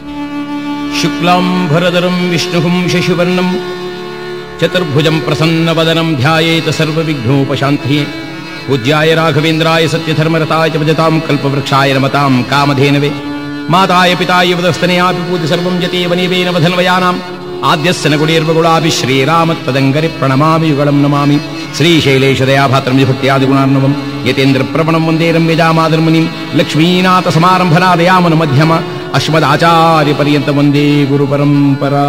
ಶುಕ್ಲಾಂಬರಧರಂ ವಿಷ್ಣುಹುಂ ಶಶಿವರ್ಣಂ ಚತುರ್ಭುಜಂ ಪ್ರಸನ್ನವದನಂ ಧ್ಯಾಯೇತ ಸರ್ವವಿಘ್ನೋಪಶಾಂತಿಯೇ ಪೂಜ್ಯಾಯ ರಾಘವೇಂದ್ರಾಯ ಸತ್ಯಧರ್ಮರತಾಯ ಚ ಭಜತಾಂ ಕಲ್ಪವೃಕ್ಷಾಯ ನಮತಾಂ ಕಾಮಧೇನವೇ ಮಾತಾಯ ಪಿತಾಯ ವದಸ್ತನೆಯಾಪಿ ಪೂಜಿ ಸರ್ವಂ ಜತೇವ ನೀವೇನ ವಧನ್ವಯಾನಾಂ ಆದ್ಯಸ್ಸ ನ ಗುಣೇರ್ವಗುಳಾಪಿ ಶ್ರೀರಾಮತ್ಪದಂಗರಿ ಪ್ರಣಮಾಮಿ ಯುಗಳಂ ನಮಾಮಿ ಶ್ರೀಶೈಲೇಶದಯಾಭಾತ್ರಂ ವಿಭಕ್ತ್ಯಾದಿಗುಣಾರ್ಣವಂ ಯತೇಂದ್ರ ಪ್ರವಣಂ ವಂದೇ ರಮ್ಯಜಾಮಾಧರ್ಮನಿಂ ಲಕ್ಷ್ಮೀನಾಥ ಸಮಾರಂಭನಾದಯಾಮನ ಮಧ್ಯಮ ಅಶ್ಮದಾಚಾರ್ಯ ಪರ್ಯಂತ ವಂದೇ ಗುರು ಪರಂಪರಾ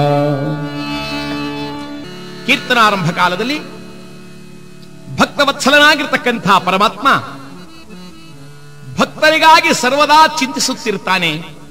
ಕೀರ್ತನಾರಂಭ ಕಾಲದಲ್ಲಿ ಭಕ್ತವತ್ಸಲನಾಗಿರ್ತಕ್ಕಂಥ ಪರಮಾತ್ಮ ಭಕ್ತರಿಗಾಗಿ ಸರ್ವದಾ ಚಿಂತಿಸುತ್ತಿರ್ತಾನೆ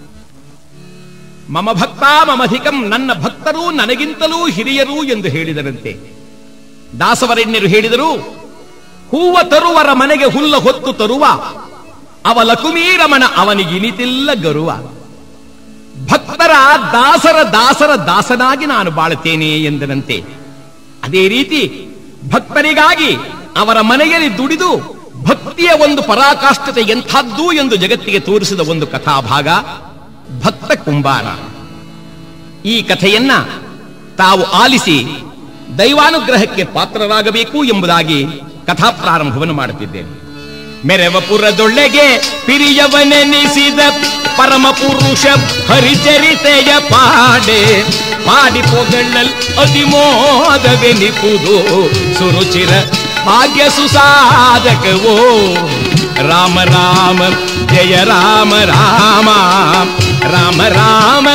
ಮಮ ಭಕ್ತ ಮಮಧಿಕಂ ನನ್ನ ಭಕ್ತರು ನನಗಿಂತಲೂ ಹಿರಿಯರು ಎಂದು ಹೇಳಿದರಂತೆ ದಾಸವರಣ್ಯರು ಹೇಳಿದರು ಹೂವ ತರುವರ ಮನೆಗೆ ಹುಲ್ಲ ಹೊತ್ತು ತರುವ ಅವ ಲಕುಮೀರಮಣ ಅವನಿಗಿನಿತಿಲ್ಲ ಗರುವ ಭಕ್ತರ ದಾಸರ ದಾಸರ ದಾಸನಾಗಿ ನಾನು ಬಾಳುತ್ತೇನೆ ಎಂದನಂತೆ ಅದೇ ರೀತಿ ಭಕ್ತರಿಗಾಗಿ ಅವರ ಮನೆಯಲ್ಲಿ ದುಡಿದು ಭಕ್ತಿಯ ಒಂದು ಪರಾಕಾಷ್ಠತೆ ಎಂಥದ್ದು ಎಂದು ಜಗತ್ತಿಗೆ ತೋರಿಸಿದ ಒಂದು ಕಥಾಭಾಗ ಭಕ್ತ ಕುಂಬಾರ ಈ ಕಥೆಯನ್ನ ತಾವು ಆಲಿಸಿ ದೈವಾನುಗ್ರಹಕ್ಕೆ ಪಾತ್ರರಾಗಬೇಕು ಎಂಬುದಾಗಿ ಕಥಾ ಪ್ರಾರಂಭವನ್ನು ಮಾಡುತ್ತಿದ್ದೇನೆ ಮೆರವಪುರದೊಳ್ಳೆಗೆ ಪಿರಿಯವನೆನಿಸಿದ ಪರಮ ಪುರುಷ ಹರಿಚರಿತೆಯ ಪಾಡೆ ಪಾಡಿ ಪೊಗಳಲ್ ಅತಿಮೋದವೆನಿಪುದು ಸುರುಚಿರ ಭಾಗ್ಯ ಸುಸಾಧಕವೋ ರಾಮ ರಾಮ ಜಯ ರಾಮ ರಾಮ ರಾಮ ರಾಮ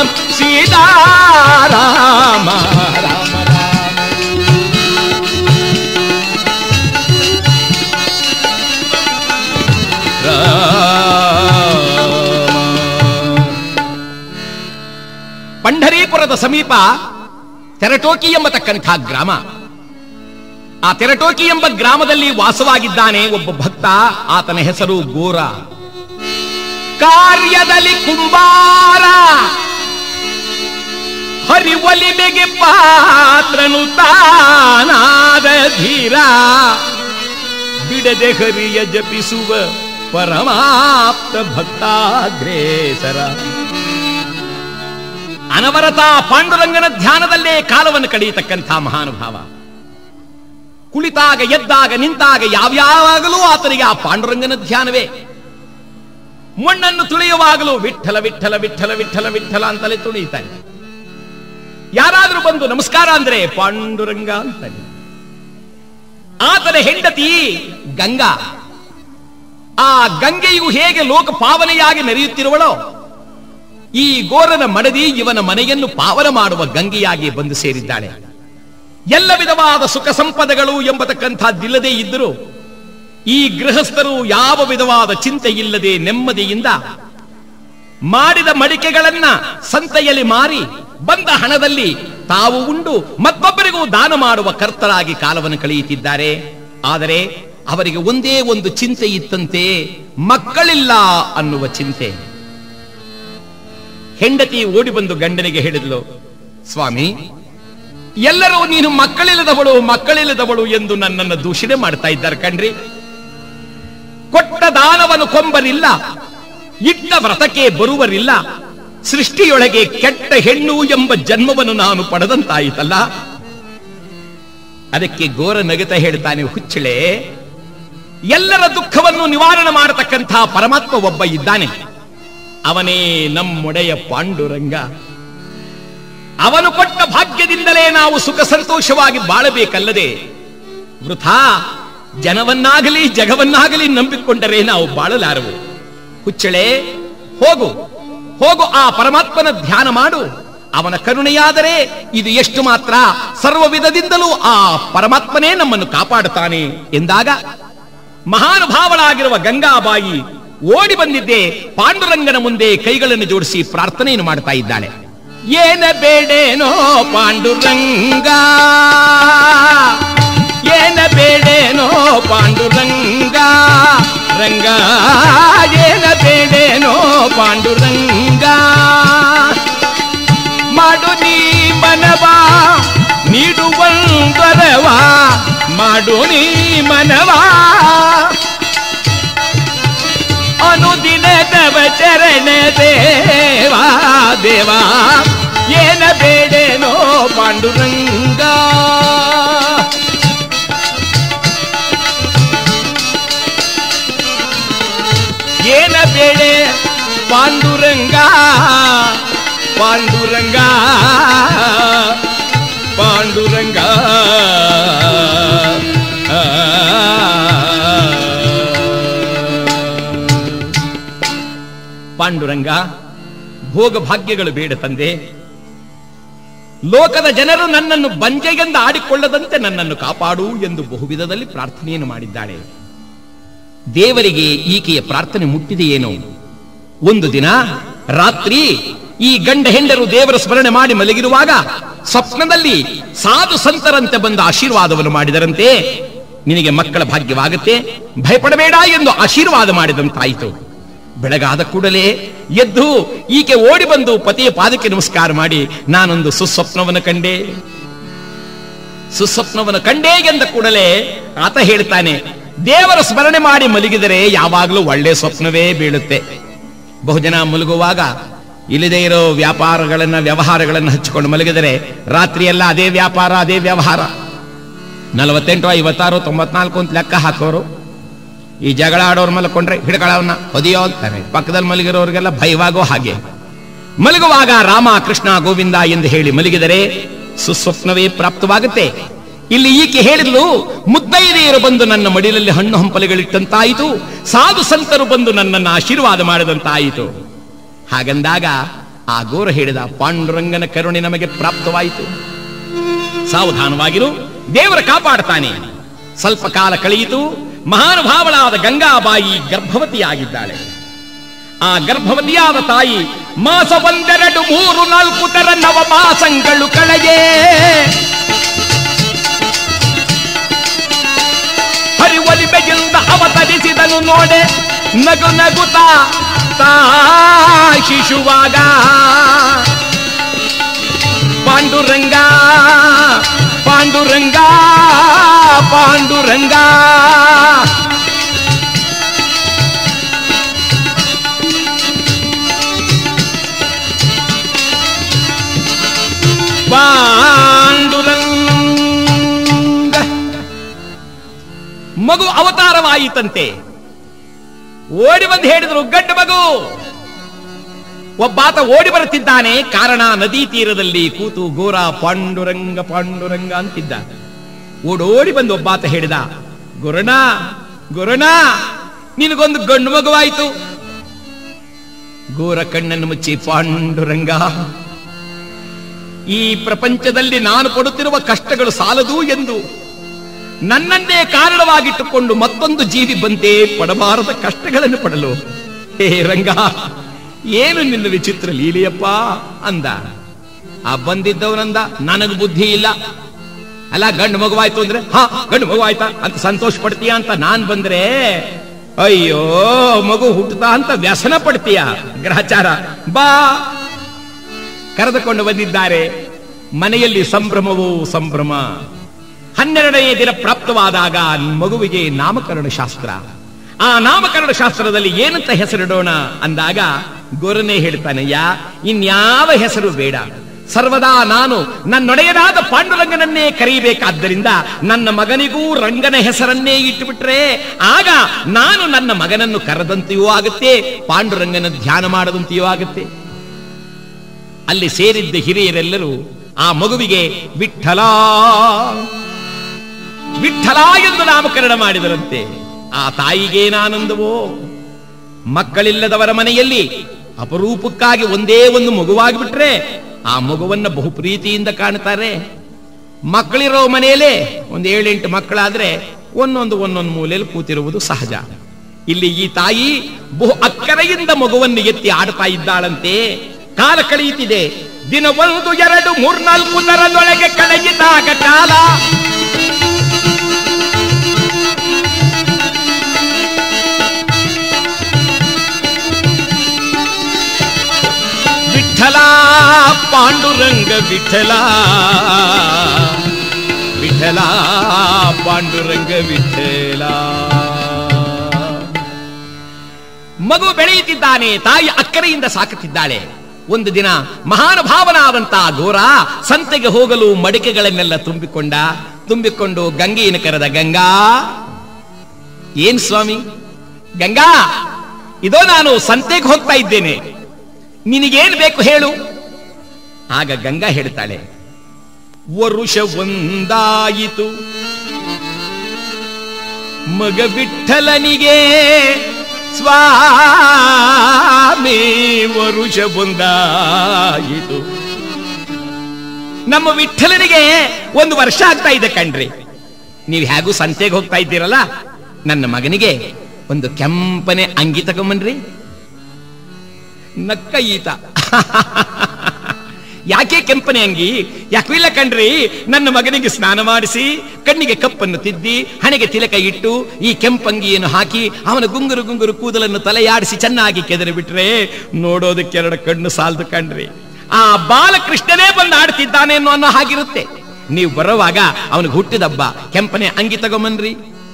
ಸೀತಾರಾಮ ರಾಮ ಪಂಢರೀಪುರದ ಸಮೀಪ ತೆರಟೋಕಿ ಎಂಬತಕ್ಕಂಥ ಗ್ರಾಮ ಆ ತೆರಟೋಕಿ ಎಂಬ ಗ್ರಾಮದಲ್ಲಿ ವಾಸವಾಗಿದ್ದಾನೆ ಒಬ್ಬ ಭಕ್ತ ಆತನ ಹೆಸರು ಗೋರ ಕಾರ್ಯದಲ್ಲಿ ಕುಂಬಾರ ಹರಿವಲಿಮೆಗೆ ಪಾತ್ರನು ತಾನಾದ ಧೀರ ಬಿಡದೆ ಹರಿಯ ಜಪಿಸುವ ಪರಮಾಪ್ತ ಭಕ್ತಾಗ್ರೇಸರ ಅನವರತ ಪಾಂಡುರಂಗನ ಧ್ಯಾನದಲ್ಲೇ ಕಾಲವನ್ನು ಕಳೆಯತಕ್ಕಂಥ ಮಹಾನುಭಾವ ಕುಳಿತಾಗ ಎದ್ದಾಗ ನಿಂತಾಗ ಯಾವ್ಯಾವಾಗಲೂ ಆತನಿಗೆ ಆ ಪಾಂಡುರಂಗನ ಧ್ಯಾನವೇ ಮಣ್ಣನ್ನು ತುಳಿಯುವಾಗಲೂ ವಿಠಲ ವಿಠಲ ವಿಠಲ ವಿಠಲ ವಿಠಲ ಅಂತಲೇ ತುಳಿಯುತ್ತಾನೆ ಯಾರಾದ್ರೂ ಬಂದು ನಮಸ್ಕಾರ ಅಂದ್ರೆ ಪಾಂಡುರಂಗ ಅಂತಾನೆ ಆತನ ಹೆಂಡತಿ ಗಂಗಾ ಆ ಗಂಗೆಯು ಹೇಗೆ ಲೋಕ ಪಾವನೆಯಾಗಿ ನಡೆಯುತ್ತಿರುವಳೋ ಈ ಗೋರನ ಮಡದಿ ಇವನ ಮನೆಯನ್ನು ಪಾವನ ಮಾಡುವ ಗಂಗೆಯಾಗಿ ಬಂದು ಸೇರಿದ್ದಾಳೆ ಎಲ್ಲ ವಿಧವಾದ ಸುಖ ಸಂಪದಗಳು ಎಂಬತಕ್ಕಂಥದ್ದಿಲ್ಲದೆ ಇದ್ದರೂ ಈ ಗೃಹಸ್ಥರು ಯಾವ ವಿಧವಾದ ಚಿಂತೆ ಇಲ್ಲದೆ ನೆಮ್ಮದಿಯಿಂದ ಮಾಡಿದ ಮಡಿಕೆಗಳನ್ನ ಸಂತೆಯಲ್ಲಿ ಮಾರಿ ಬಂದ ಹಣದಲ್ಲಿ ತಾವು ಉಂಡು ಮತ್ತೊಬ್ಬರಿಗೂ ದಾನ ಮಾಡುವ ಕರ್ತರಾಗಿ ಕಾಲವನ್ನು ಕಳೆಯುತ್ತಿದ್ದಾರೆ ಆದರೆ ಅವರಿಗೆ ಒಂದೇ ಒಂದು ಚಿಂತೆ ಇತ್ತಂತೆ ಮಕ್ಕಳಿಲ್ಲ ಅನ್ನುವ ಚಿಂತೆ ಹೆಂಡತಿ ಓಡಿ ಬಂದು ಗಂಡನಿಗೆ ಹೇಳಿದ್ಲು ಸ್ವಾಮಿ ಎಲ್ಲರೂ ನೀನು ಮಕ್ಕಳಿಲ್ಲದವಳು ಮಕ್ಕಳಿಲ್ಲದವಳು ಎಂದು ನನ್ನನ್ನು ದೂಷಣೆ ಮಾಡ್ತಾ ಇದ್ದಾರೆ ಕಣ್ರಿ ಕೊಟ್ಟ ದಾನವನ್ನು ಕೊಂಬರಿಲ್ಲ ಇಟ್ಟ ವ್ರತಕ್ಕೆ ಬರುವರಿಲ್ಲ ಸೃಷ್ಟಿಯೊಳಗೆ ಕೆಟ್ಟ ಹೆಣ್ಣು ಎಂಬ ಜನ್ಮವನ್ನು ನಾನು ಪಡೆದಂತಾಯಿತಲ್ಲ ಅದಕ್ಕೆ ಗೋರ ನಗತ ಹೇಳ್ತಾನೆ ಹುಚ್ಚಳೆ ಎಲ್ಲರ ದುಃಖವನ್ನು ನಿವಾರಣೆ ಮಾಡತಕ್ಕಂಥ ಪರಮಾತ್ಮ ಒಬ್ಬ ಇದ್ದಾನೆ ಅವನೇ ನಮ್ಮೊಡೆಯ ಪಾಂಡುರಂಗ ಅವನು ಕೊಟ್ಟ ಭಾಗ್ಯದಿಂದಲೇ ನಾವು ಸುಖ ಸಂತೋಷವಾಗಿ ಬಾಳಬೇಕಲ್ಲದೆ ವೃಥಾ ಜನವನ್ನಾಗಲಿ ಜಗವನ್ನಾಗಲಿ ನಂಬಿಕೊಂಡರೆ ನಾವು ಬಾಳಲಾರವು ಹುಚ್ಚಳೆ ಹೋಗು ಹೋಗು ಆ ಪರಮಾತ್ಮನ ಧ್ಯಾನ ಮಾಡು ಅವನ ಕರುಣೆಯಾದರೆ ಇದು ಎಷ್ಟು ಮಾತ್ರ ಸರ್ವ ವಿಧದಿಂದಲೂ ಆ ಪರಮಾತ್ಮನೇ ನಮ್ಮನ್ನು ಕಾಪಾಡುತ್ತಾನೆ ಎಂದಾಗ ಮಹಾನುಭಾವಳಾಗಿರುವ ಗಂಗಾಬಾಯಿ ಓಡಿ ಬಂದಿದ್ದೆ ಪಾಂಡುರಂಗನ ಮುಂದೆ ಕೈಗಳನ್ನು ಜೋಡಿಸಿ ಪ್ರಾರ್ಥನೆಯನ್ನು ಮಾಡ್ತಾ ಇದ್ದಾಳೆ ಏನ ಬೇಡೇನೋ ಪಾಂಡುರಂಗ ಏನ ಬೇಡೇನೋ ಪಾಂಡುರಂಗ ರಂಗ ಏನ ಬೇಡೇನೋ ಪಾಂಡುರಂಗ ಮಾಡು ನೀ ಮನವಾ ನೀಡುವಂದರವಾ ಮಾಡು ನೀ ಮನವಾ ಅನುದಿನ ತವ ಚರಣ ದೇವಾ ದೇವಾ ಪಾಂಡುರಂಗ ಪಾಂಡುರಂಗ ಪಾಂಡುರಂಗ ಭೋಗ ಭಾಗ್ಯಗಳು ಬೇಡ ತಂದೆ ಲೋಕದ ಜನರು ನನ್ನನ್ನು ಬಂಜೆಗೆಂದು ಆಡಿಕೊಳ್ಳದಂತೆ ನನ್ನನ್ನು ಕಾಪಾಡು ಎಂದು ಬಹುವಿಧದಲ್ಲಿ ಪ್ರಾರ್ಥನೆಯನ್ನು ಮಾಡಿದ್ದಾಳೆ ದೇವರಿಗೆ ಈಕೆಯ ಪ್ರಾರ್ಥನೆ ಮುಟ್ಟಿದೆಯೇನೋ ಒಂದು ದಿನ ರಾತ್ರಿ ಈ ಗಂಡ ಹೆಂಡರು ದೇವರ ಸ್ಮರಣೆ ಮಾಡಿ ಮಲಗಿರುವಾಗ ಸ್ವಪ್ನದಲ್ಲಿ ಸಾಧು ಸಂತರಂತೆ ಬಂದ ಆಶೀರ್ವಾದವನ್ನು ಮಾಡಿದರಂತೆ ನಿನಗೆ ಮಕ್ಕಳ ಭಾಗ್ಯವಾಗುತ್ತೆ ಭಯಪಡಬೇಡ ಎಂದು ಆಶೀರ್ವಾದ ಮಾಡಿದಂತಾಯಿತು ಬೆಳಗಾದ ಕೂಡಲೇ ಎದ್ದು ಈಕೆ ಓಡಿ ಬಂದು ಪತಿಯ ಪಾದಕ್ಕೆ ನಮಸ್ಕಾರ ಮಾಡಿ ನಾನೊಂದು ಸುಸ್ವಪ್ನವನ್ನು ಕಂಡೆ ಸುಸ್ವಪ್ನವನ್ನು ಕಂಡೇ ಎಂದ ಕೂಡಲೇ ಆತ ಹೇಳ್ತಾನೆ ದೇವರ ಸ್ಮರಣೆ ಮಾಡಿ ಮಲಗಿದರೆ ಯಾವಾಗಲೂ ಒಳ್ಳೆ ಸ್ವಪ್ನವೇ ಬೀಳುತ್ತೆ ಬಹುಜನ ಮಲಗುವಾಗ ಇಲ್ಲದೆ ಇರೋ ವ್ಯಾಪಾರಗಳನ್ನ ವ್ಯವಹಾರಗಳನ್ನು ಹಚ್ಚಿಕೊಂಡು ಮಲಗಿದರೆ ರಾತ್ರಿ ಎಲ್ಲ ಅದೇ ವ್ಯಾಪಾರ ಅದೇ ವ್ಯವಹಾರ ನಲವತ್ತೆಂಟು ಐವತ್ತಾರು ತೊಂಬತ್ನಾಲ್ಕು ಅಂತ ಲೆಕ್ಕ ಹಾಕೋರು ಈ ಜಗಳ ಆಡೋರ್ ಮಲ್ಕೊಂಡ್ರೆ ಹಿಡ್ಗಳವನ್ನ ಹೊದಿಯೋ ಅಂತಾರೆ ಪಕ್ಕದಲ್ಲಿ ಮಲಗಿರೋರಿಗೆಲ್ಲ ಭಯವಾಗೋ ಹಾಗೆ ಮಲಗುವಾಗ ರಾಮ ಕೃಷ್ಣ ಗೋವಿಂದ ಎಂದು ಹೇಳಿ ಮಲಗಿದರೆ ಸುಸ್ವಪ್ನವೇ ಪ್ರಾಪ್ತವಾಗುತ್ತೆ ಇಲ್ಲಿ ಈಕೆ ಹೇಳಿದ್ಲು ಮುದ್ದೈದೆಯರು ಬಂದು ನನ್ನ ಮಡಿಲಲ್ಲಿ ಹಣ್ಣು ಹಂಪಲುಗಳಿಟ್ಟಂತಾಯಿತು ಸಾಧು ಸಂತರು ಬಂದು ನನ್ನನ್ನು ಆಶೀರ್ವಾದ ಮಾಡಿದಂತಾಯಿತು ಹಾಗಂದಾಗ ಆ ಗೋರ ಹೇಳಿದ ಪಾಂಡುರಂಗನ ಕರುಣೆ ನಮಗೆ ಪ್ರಾಪ್ತವಾಯಿತು ಸಾವಧಾನವಾಗಿರು ದೇವರ ಕಾಪಾಡ್ತಾನೆ ಸ್ವಲ್ಪ ಕಾಲ ಕಳೆಯಿತು ಮಹಾನುಭಾವಳಾದ ಗಂಗಾಬಾಯಿ ಗರ್ಭವತಿಯಾಗಿದ್ದಾಳೆ ಆ ಗರ್ಭವತಿಯಾದ ತಾಯಿ ಮಾಸ ಒಂದೆರಡು ಮೂರು ನಾಲ್ಕು ತರ ನವ ಮಾಸಗಳು ಕಳೆಯೇ ಹರಿವಲಿಬೆಯಿಂದ ಅವತರಿಸಿದನು ನೋಡೆ ನಗು ನಗುತ್ತಾ ತಾ ಶಿಶುವಾಗ ಪಾಂಡುರಂಗ ಪಾಂಡುರಂಗ ಪಾಂಡುರಂಗ ಪಾಂಡುರಂಗ ಮಗು ಅವತಾರವಾಯಿತಂತೆ ಓಡಿ ಬಂದು ಹೇಳಿದ್ರು ಗಡ್ಡ ಮಗು ಒಬ್ಬಾತ ಓಡಿ ಬರುತ್ತಿದ್ದಾನೆ ಕಾರಣ ನದಿ ತೀರದಲ್ಲಿ ಕೂತು ಗೋರ ಪಾಂಡುರಂಗ ಪಾಂಡುರಂಗ ಅಂತಿದ್ದ ಓಡೋಡಿ ಬಂದು ಒಬ್ಬಾತ ಹೇಳಿದ ಗುರುಣ ಗುರುಣ ನಿನಗೊಂದು ಗಂಡು ಮಗುವಾಯಿತು ಗೋರ ಕಣ್ಣನ್ನು ಮುಚ್ಚಿ ಪಾಂಡುರಂಗ ಈ ಪ್ರಪಂಚದಲ್ಲಿ ನಾನು ಪಡುತ್ತಿರುವ ಕಷ್ಟಗಳು ಸಾಲದು ಎಂದು ನನ್ನನ್ನೇ ಕಾರಣವಾಗಿಟ್ಟುಕೊಂಡು ಮತ್ತೊಂದು ಜೀವಿ ಬಂದೇ ಪಡಬಾರದ ಕಷ್ಟಗಳನ್ನು ಪಡಲು ಹೇ ರಂಗ ಏನು ನಿನ್ನ ವಿಚಿತ್ರ ಲೀಲೆಯಪ್ಪ ಅಂದ ಆ ಬಂದಿದ್ದವನಂದ ನನಗೆ ಬುದ್ಧಿ ಇಲ್ಲ ಅಲ್ಲ ಗಂಡು ಮಗುವಾಯ್ತು ಅಂದ್ರೆ ಹಾ ಗಂಡು ಮಗುವಾಯ್ತಾ ಅಂತ ಸಂತೋಷ ಪಡ್ತೀಯ ಅಂತ ನಾನ್ ಬಂದ್ರೆ ಅಯ್ಯೋ ಮಗು ಹುಟ್ಟುತ್ತಾ ಅಂತ ವ್ಯಸನ ಪಡ್ತೀಯ ಗ್ರಹಚಾರ ಬಾ ಕರೆದುಕೊಂಡು ಬಂದಿದ್ದಾರೆ ಮನೆಯಲ್ಲಿ ಸಂಭ್ರಮವೂ ಸಂಭ್ರಮ ಹನ್ನೆರಡನೇ ದಿನ ಪ್ರಾಪ್ತವಾದಾಗ ಮಗುವಿಗೆ ನಾಮಕರಣ ಶಾಸ್ತ್ರ ಆ ನಾಮಕರಣ ಶಾಸ್ತ್ರದಲ್ಲಿ ಏನಂತ ಹೆಸರಿಡೋಣ ಅಂದಾಗ ಗೊರನೆ ಹೇಳ್ತಾನಯ್ಯ ಇನ್ಯಾವ ಹೆಸರು ಬೇಡ ಸರ್ವದಾ ನಾನು ನನ್ನೊಡೆಯನಾದ ಪಾಂಡುರಂಗನನ್ನೇ ಕರೆಯಬೇಕಾದ್ದರಿಂದ ನನ್ನ ಮಗನಿಗೂ ರಂಗನ ಹೆಸರನ್ನೇ ಇಟ್ಟುಬಿಟ್ರೆ ಆಗ ನಾನು ನನ್ನ ಮಗನನ್ನು ಕರೆದಂತೆಯೂ ಆಗುತ್ತೆ ಪಾಂಡುರಂಗನ ಧ್ಯಾನ ಮಾಡದಂತೆಯೂ ಆಗುತ್ತೆ ಅಲ್ಲಿ ಸೇರಿದ್ದ ಹಿರಿಯರೆಲ್ಲರೂ ಆ ಮಗುವಿಗೆ ವಿಠಲ ವಿಠಲ ಎಂದು ನಾಮಕರಣ ಮಾಡಿದರಂತೆ ಆ ತಾಯಿಗೇನಾನಂದವೋ ಮಕ್ಕಳಿಲ್ಲದವರ ಮನೆಯಲ್ಲಿ ಅಪರೂಪಕ್ಕಾಗಿ ಒಂದೇ ಒಂದು ಮಗುವಾಗಿಬಿಟ್ರೆ ಆ ಮಗುವನ್ನ ಬಹು ಪ್ರೀತಿಯಿಂದ ಕಾಣ್ತಾರೆ ಮಕ್ಕಳಿರೋ ಮನೆಯಲ್ಲೇ ಒಂದು ಏಳೆಂಟು ಮಕ್ಕಳಾದ್ರೆ ಒಂದೊಂದು ಒಂದೊಂದು ಮೂಲೆಯಲ್ಲಿ ಕೂತಿರುವುದು ಸಹಜ ಇಲ್ಲಿ ಈ ತಾಯಿ ಬಹು ಅಕ್ಕರೆಯಿಂದ ಮಗುವನ್ನು ಎತ್ತಿ ಆಡ್ತಾ ಇದ್ದಾಳಂತೆ ಕಾಲ ಕಳೆಯುತ್ತಿದೆ ದಿನ ಒಂದು ಎರಡು ಮೂರ್ನಾಲ್ಕು ನರದೊಳಗೆ ಕಳೆಯಿದಾಗ ಕಾಲ ವಿಠಲ ಪಾಂಡುರಂಗ ವಿಠಲ ವಿಠಲ ಪಾಂಡುರಂಗ ವಿಠಲ ಮಗು ಬೆಳೆಯುತ್ತಿದ್ದಾನೆ ತಾಯಿ ಅಕ್ಕರೆಯಿಂದ ಸಾಕುತ್ತಿದ್ದಾಳೆ ಒಂದು ದಿನ ಮಹಾನುಭಾವನಾದಂತಹ ಘೋರ ಸಂತೆಗೆ ಹೋಗಲು ಮಡಿಕೆಗಳನ್ನೆಲ್ಲ ತುಂಬಿಕೊಂಡ ತುಂಬಿಕೊಂಡು ಗಂಗೆಯನ್ನು ಕರೆದ ಗಂಗಾ ಏನ್ ಸ್ವಾಮಿ ಗಂಗಾ ಇದೋ ನಾನು ಸಂತೆಗೆ ಹೋಗ್ತಾ ಇದ್ದೇನೆ ನಿನಗೇನು ಬೇಕು ಹೇಳು ಆಗ ಗಂಗಾ ಹೇಳ್ತಾಳೆ ವರುಷ ಒಂದಾಯಿತು ಮಗ ವಿಠಲನಿಗೆ ಸ್ವಾಮಿ ವರುಷ ಒಂದಾಯಿತು ನಮ್ಮ ವಿಠಲನಿಗೆ ಒಂದು ವರ್ಷ ಆಗ್ತಾ ಇದೆ ಕಣ್ರಿ ನೀವು ಹೇಗೂ ಸಂತೆಗೆ ಹೋಗ್ತಾ ಇದ್ದೀರಲ್ಲ ನನ್ನ ಮಗನಿಗೆ ಒಂದು ಕೆಂಪನೆ ಅಂಗಿ ತಗೊಂಬನ್ರಿ ನಕ್ಕ ಈತ ಯಾಕೆ ಕೆಂಪನೆ ಅಂಗಿ ಯಾಕಿಲ್ಲ ಕಣ್ರಿ ನನ್ನ ಮಗನಿಗೆ ಸ್ನಾನ ಮಾಡಿಸಿ ಕಣ್ಣಿಗೆ ಕಪ್ಪನ್ನು ತಿದ್ದಿ ಹಣೆಗೆ ತಿಲಕ ಇಟ್ಟು ಈ ಕೆಂಪಂಗಿಯನ್ನು ಹಾಕಿ ಅವನ ಗುಂಗುರು ಗುಂಗುರು ಕೂದಲನ್ನು ತಲೆಯಾಡಿಸಿ ಚೆನ್ನಾಗಿ ಕೆದರಿ ಬಿಟ್ರೆ ನೋಡೋದಕ್ಕೆ ಎರಡು ಕಣ್ಣು ಸಾಲದು ಕಣ್ರಿ ಆ ಬಾಲಕೃಷ್ಣನೇ ಬಂದು ಆಡ್ತಿದ್ದಾನೆ ಅನ್ನೋ ಅನ್ನೋ ಹಾಗಿರುತ್ತೆ ನೀವು ಬರುವಾಗ ಅವನಿಗೆ ಹುಟ್ಟಿದಬ್ಬ ಕೆಂಪನೆ ಅಂಗಿ ತಗೊಂಬನ್ರಿ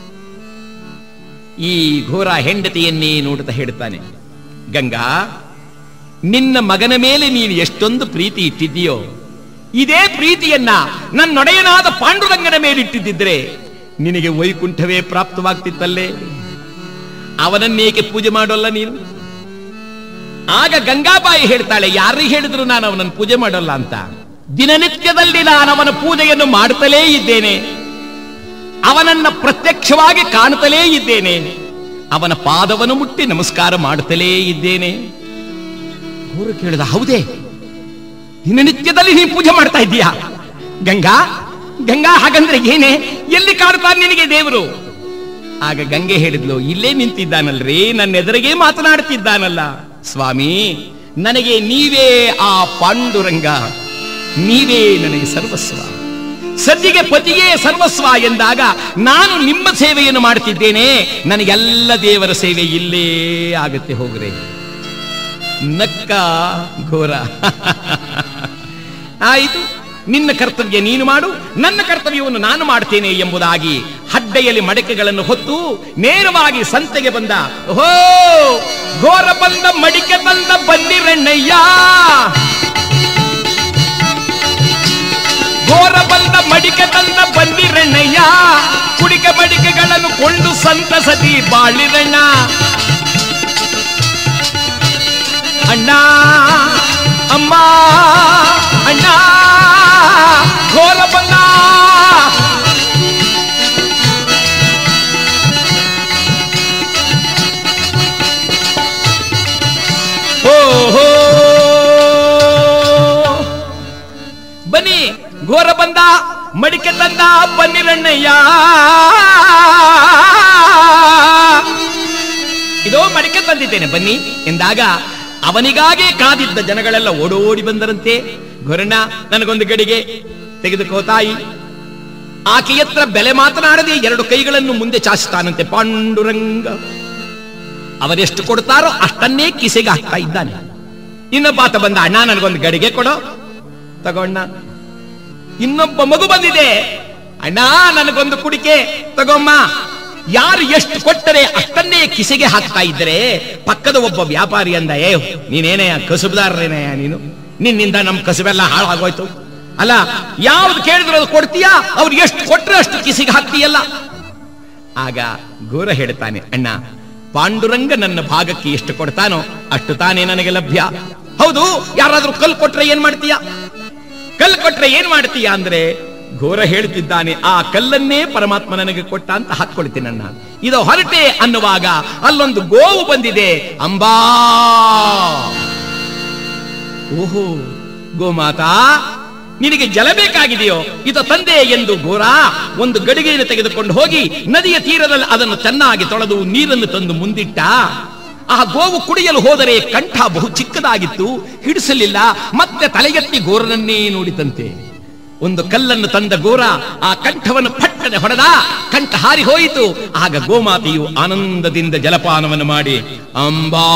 ಈ ಘೋರ ಹೆಂಡತಿಯನ್ನೇ ನೋಡುತ್ತಾ ಹೇಳ್ತಾನೆ ಗಂಗಾ ನಿನ್ನ ಮಗನ ಮೇಲೆ ನೀನು ಎಷ್ಟೊಂದು ಪ್ರೀತಿ ಇಟ್ಟಿದ್ದೀಯೋ ಇದೇ ಪ್ರೀತಿಯನ್ನ ನನ್ನೊಡೆಯನಾದ ಪಾಂಡುರಂಗನ ಮೇಲಿಟ್ಟಿದ್ದಿದ್ರೆ ನಿನಗೆ ವೈಕುಂಠವೇ ಪ್ರಾಪ್ತವಾಗ್ತಿತ್ತಲ್ಲೇ ಅವನನ್ನೇಕೆ ಪೂಜೆ ಮಾಡೋಲ್ಲ ನೀನು ಆಗ ಗಂಗಾಬಾಯಿ ಹೇಳ್ತಾಳೆ ಯಾರಿಗೆ ಹೇಳಿದ್ರು ನಾನು ಅವನನ್ನು ಪೂಜೆ ಮಾಡೋಲ್ಲ ಅಂತ ದಿನನಿತ್ಯದಲ್ಲಿ ನಾನು ಅವನ ಪೂಜೆಯನ್ನು ಮಾಡುತ್ತಲೇ ಇದ್ದೇನೆ ಅವನನ್ನ ಪ್ರತ್ಯಕ್ಷವಾಗಿ ಕಾಣುತ್ತಲೇ ಇದ್ದೇನೆ ಅವನ ಪಾದವನ್ನು ಮುಟ್ಟಿ ನಮಸ್ಕಾರ ಮಾಡುತ್ತಲೇ ಇದ್ದೇನೆ ಅವರು ಕೇಳಿದ ಹೌದೇ ದಿನನಿತ್ಯದಲ್ಲಿ ನೀನು ಪೂಜೆ ಮಾಡ್ತಾ ಇದ್ದೀಯಾ ಗಂಗಾ ಗಂಗಾ ಹಾಗಂದ್ರೆ ಏನೇ ಎಲ್ಲಿ ಕಾಣ್ತಾನೆ ನಿನಗೆ ದೇವರು ಆಗ ಗಂಗೆ ಹೇಳಿದ್ಲು ಇಲ್ಲೇ ನಿಂತಿದ್ದಾನಲ್ರಿ ನನ್ನ ಎದುರಿಗೆ ಮಾತನಾಡುತ್ತಿದ್ದಾನಲ್ಲ ಸ್ವಾಮಿ ನನಗೆ ನೀವೇ ಆ ಪಾಂಡುರಂಗ ನೀವೇ ನನಗೆ ಸರ್ವಸ್ವ ಸದ್ಯಗೆ ಪತಿಯೇ ಸರ್ವಸ್ವ ಎಂದಾಗ ನಾನು ನಿಮ್ಮ ಸೇವೆಯನ್ನು ಮಾಡುತ್ತಿದ್ದೇನೆ ನನಗೆಲ್ಲ ದೇವರ ಸೇವೆ ಇಲ್ಲೇ ಆಗುತ್ತೆ ಹೋಗ್ರೆ ನಕ್ಕ ಘೋರ ಆಯಿತು ನಿನ್ನ ಕರ್ತವ್ಯ ನೀನು ಮಾಡು ನನ್ನ ಕರ್ತವ್ಯವನ್ನು ನಾನು ಮಾಡ್ತೇನೆ ಎಂಬುದಾಗಿ ಹಡ್ಡೆಯಲ್ಲಿ ಮಡಕೆಗಳನ್ನು ಹೊತ್ತು ನೇರವಾಗಿ ಸಂತೆಗೆ ಬಂದ ಓಹೋ ಘೋರ ಬಂದ ಮಡಿಕೆ ತಂದ ಬನ್ನಿರಣ್ಣಯ್ಯ ಘೋರ ಬಂದ ಮಡಿಕೆ ತಂದ ಬನ್ನಿರಣ್ಣಯ್ಯ ಕುಡಿಕೆ ಮಡಿಕೆಗಳನ್ನು ಕೊಂಡು ಸಂತಸತಿ ಬಾಳಿರಣ್ಣ ಅಣ್ಣ ಅಮ್ಮ ಅಣ್ಣ ಘೋರ ಬಂದ ಓಹೋ ಬನ್ನಿ ಘೋರ ಬಂದ ಮಡಿಕೆ ತಂದ ಬನ್ನಿರಣ್ಣಯ್ಯ ಇದೋ ಮಡಿಕೆ ತಂದಿದ್ದೇನೆ ಬನ್ನಿ ಎಂದಾಗ ಅವನಿಗಾಗೆ ಕಾದಿದ್ದ ಜನಗಳೆಲ್ಲ ಓಡೋಡಿ ಬಂದರಂತೆ ಘೊರಣ್ಣ ನನಗೊಂದು ಗಡಿಗೆ ತೆಗೆದುಕೋ ತಾಯಿ ಆಕೆಯತ್ರ ಬೆಲೆ ಮಾತನಾಡದೆ ಎರಡು ಕೈಗಳನ್ನು ಮುಂದೆ ಚಾಚುತ್ತಾನಂತೆ ಪಾಂಡುರಂಗ ಅವರೆಷ್ಟು ಕೊಡ್ತಾರೋ ಅಷ್ಟನ್ನೇ ಕಿಸೆಗೆ ಹಾಕ್ತಾ ಇದ್ದಾನೆ ಇನ್ನೊಬ್ಬ ಆತ ಬಂದ ಅಣ್ಣ ನನಗೊಂದು ಗಡಿಗೆ ಕೊಡೋ ತಗೋಣ್ಣ ಇನ್ನೊಬ್ಬ ಮಗು ಬಂದಿದೆ ಅಣ್ಣ ನನಗೊಂದು ಕುಡಿಕೆ ತಗೊಮ್ಮ ಯಾರು ಎಷ್ಟು ಕೊಟ್ಟರೆ ಅಷ್ಟನ್ನೇ ಕಿಸೆಗೆ ಹಾಕ್ತಾ ಇದ್ದರೆ ಪಕ್ಕದ ಒಬ್ಬ ವ್ಯಾಪಾರಿ ಅಂದ ಏ ನೀನೇನೇ ಕಸುಬುದಾರನೇನಯ್ಯ ನೀನು ನಿನ್ನಿಂದ ನಮ್ ಕಸುಬೆಲ್ಲ ಹಾಳಾಗೋಯ್ತು ಅಲ್ಲ ಯಾವ್ದು ಕೇಳಿದ್ರು ಅದು ಕೊಡ್ತೀಯಾ ಅವ್ರು ಎಷ್ಟು ಕೊಟ್ರೆ ಅಷ್ಟು ಕಿಸಿಗೆ ಹಾಕ್ತೀಯಲ್ಲ ಆಗ ಘೋರ ಹೇಳ್ತಾನೆ ಅಣ್ಣ ಪಾಂಡುರಂಗ ನನ್ನ ಭಾಗಕ್ಕೆ ಎಷ್ಟು ಕೊಡ್ತಾನೋ ಅಷ್ಟು ತಾನೇ ನನಗೆ ಲಭ್ಯ ಹೌದು ಯಾರಾದ್ರೂ ಕಲ್ ಕೊಟ್ರೆ ಏನ್ ಮಾಡ್ತೀಯಾ ಕಲ್ ಕೊಟ್ರೆ ಏನ್ ಮಾಡ್ತೀಯಾ ಅಂದ್ರೆ ಘೋರ ಹೇಳ್ತಿದ್ದಾನೆ ಆ ಕಲ್ಲನ್ನೇ ಪರಮಾತ್ಮ ನನಗೆ ಕೊಟ್ಟ ಅಂತ ಹಾಕೊಳ್ತೀನಣ್ಣ ಇದು ಹೊರಟೆ ಅನ್ನುವಾಗ ಅಲ್ಲೊಂದು ಗೋವು ಬಂದಿದೆ ಅಂಬಾ ಓಹೋ ಗೋಮಾತಾ ನಿನಗೆ ಜಲ ಬೇಕಾಗಿದೆಯೋ ಇದು ತಂದೆ ಎಂದು ಘೋರ ಒಂದು ಗಡಿಗೆಯನ್ನು ತೆಗೆದುಕೊಂಡು ಹೋಗಿ ನದಿಯ ತೀರದಲ್ಲಿ ಅದನ್ನು ಚೆನ್ನಾಗಿ ತೊಳೆದು ನೀರನ್ನು ತಂದು ಮುಂದಿಟ್ಟ ಆ ಗೋವು ಕುಡಿಯಲು ಹೋದರೆ ಕಂಠ ಬಹು ಚಿಕ್ಕದಾಗಿತ್ತು ಹಿಡಿಸಲಿಲ್ಲ ಮತ್ತೆ ತಲೆಗೆತ್ತಿ ಗೋರನನ್ನೇ ನೋಡಿತಂತೆ ಒಂದು ಕಲ್ಲನ್ನು ತಂದ ಗೋರ ಆ ಕಂಠವನ್ನು ಪಟ್ಟನೆ ಹೊಡೆದ ಕಂಠ ಹಾರಿ ಹೋಯಿತು ಆಗ ಗೋಮಾತೆಯು ಆನಂದದಿಂದ ಜಲಪಾನವನ್ನು ಮಾಡಿ ಅಂಬಾ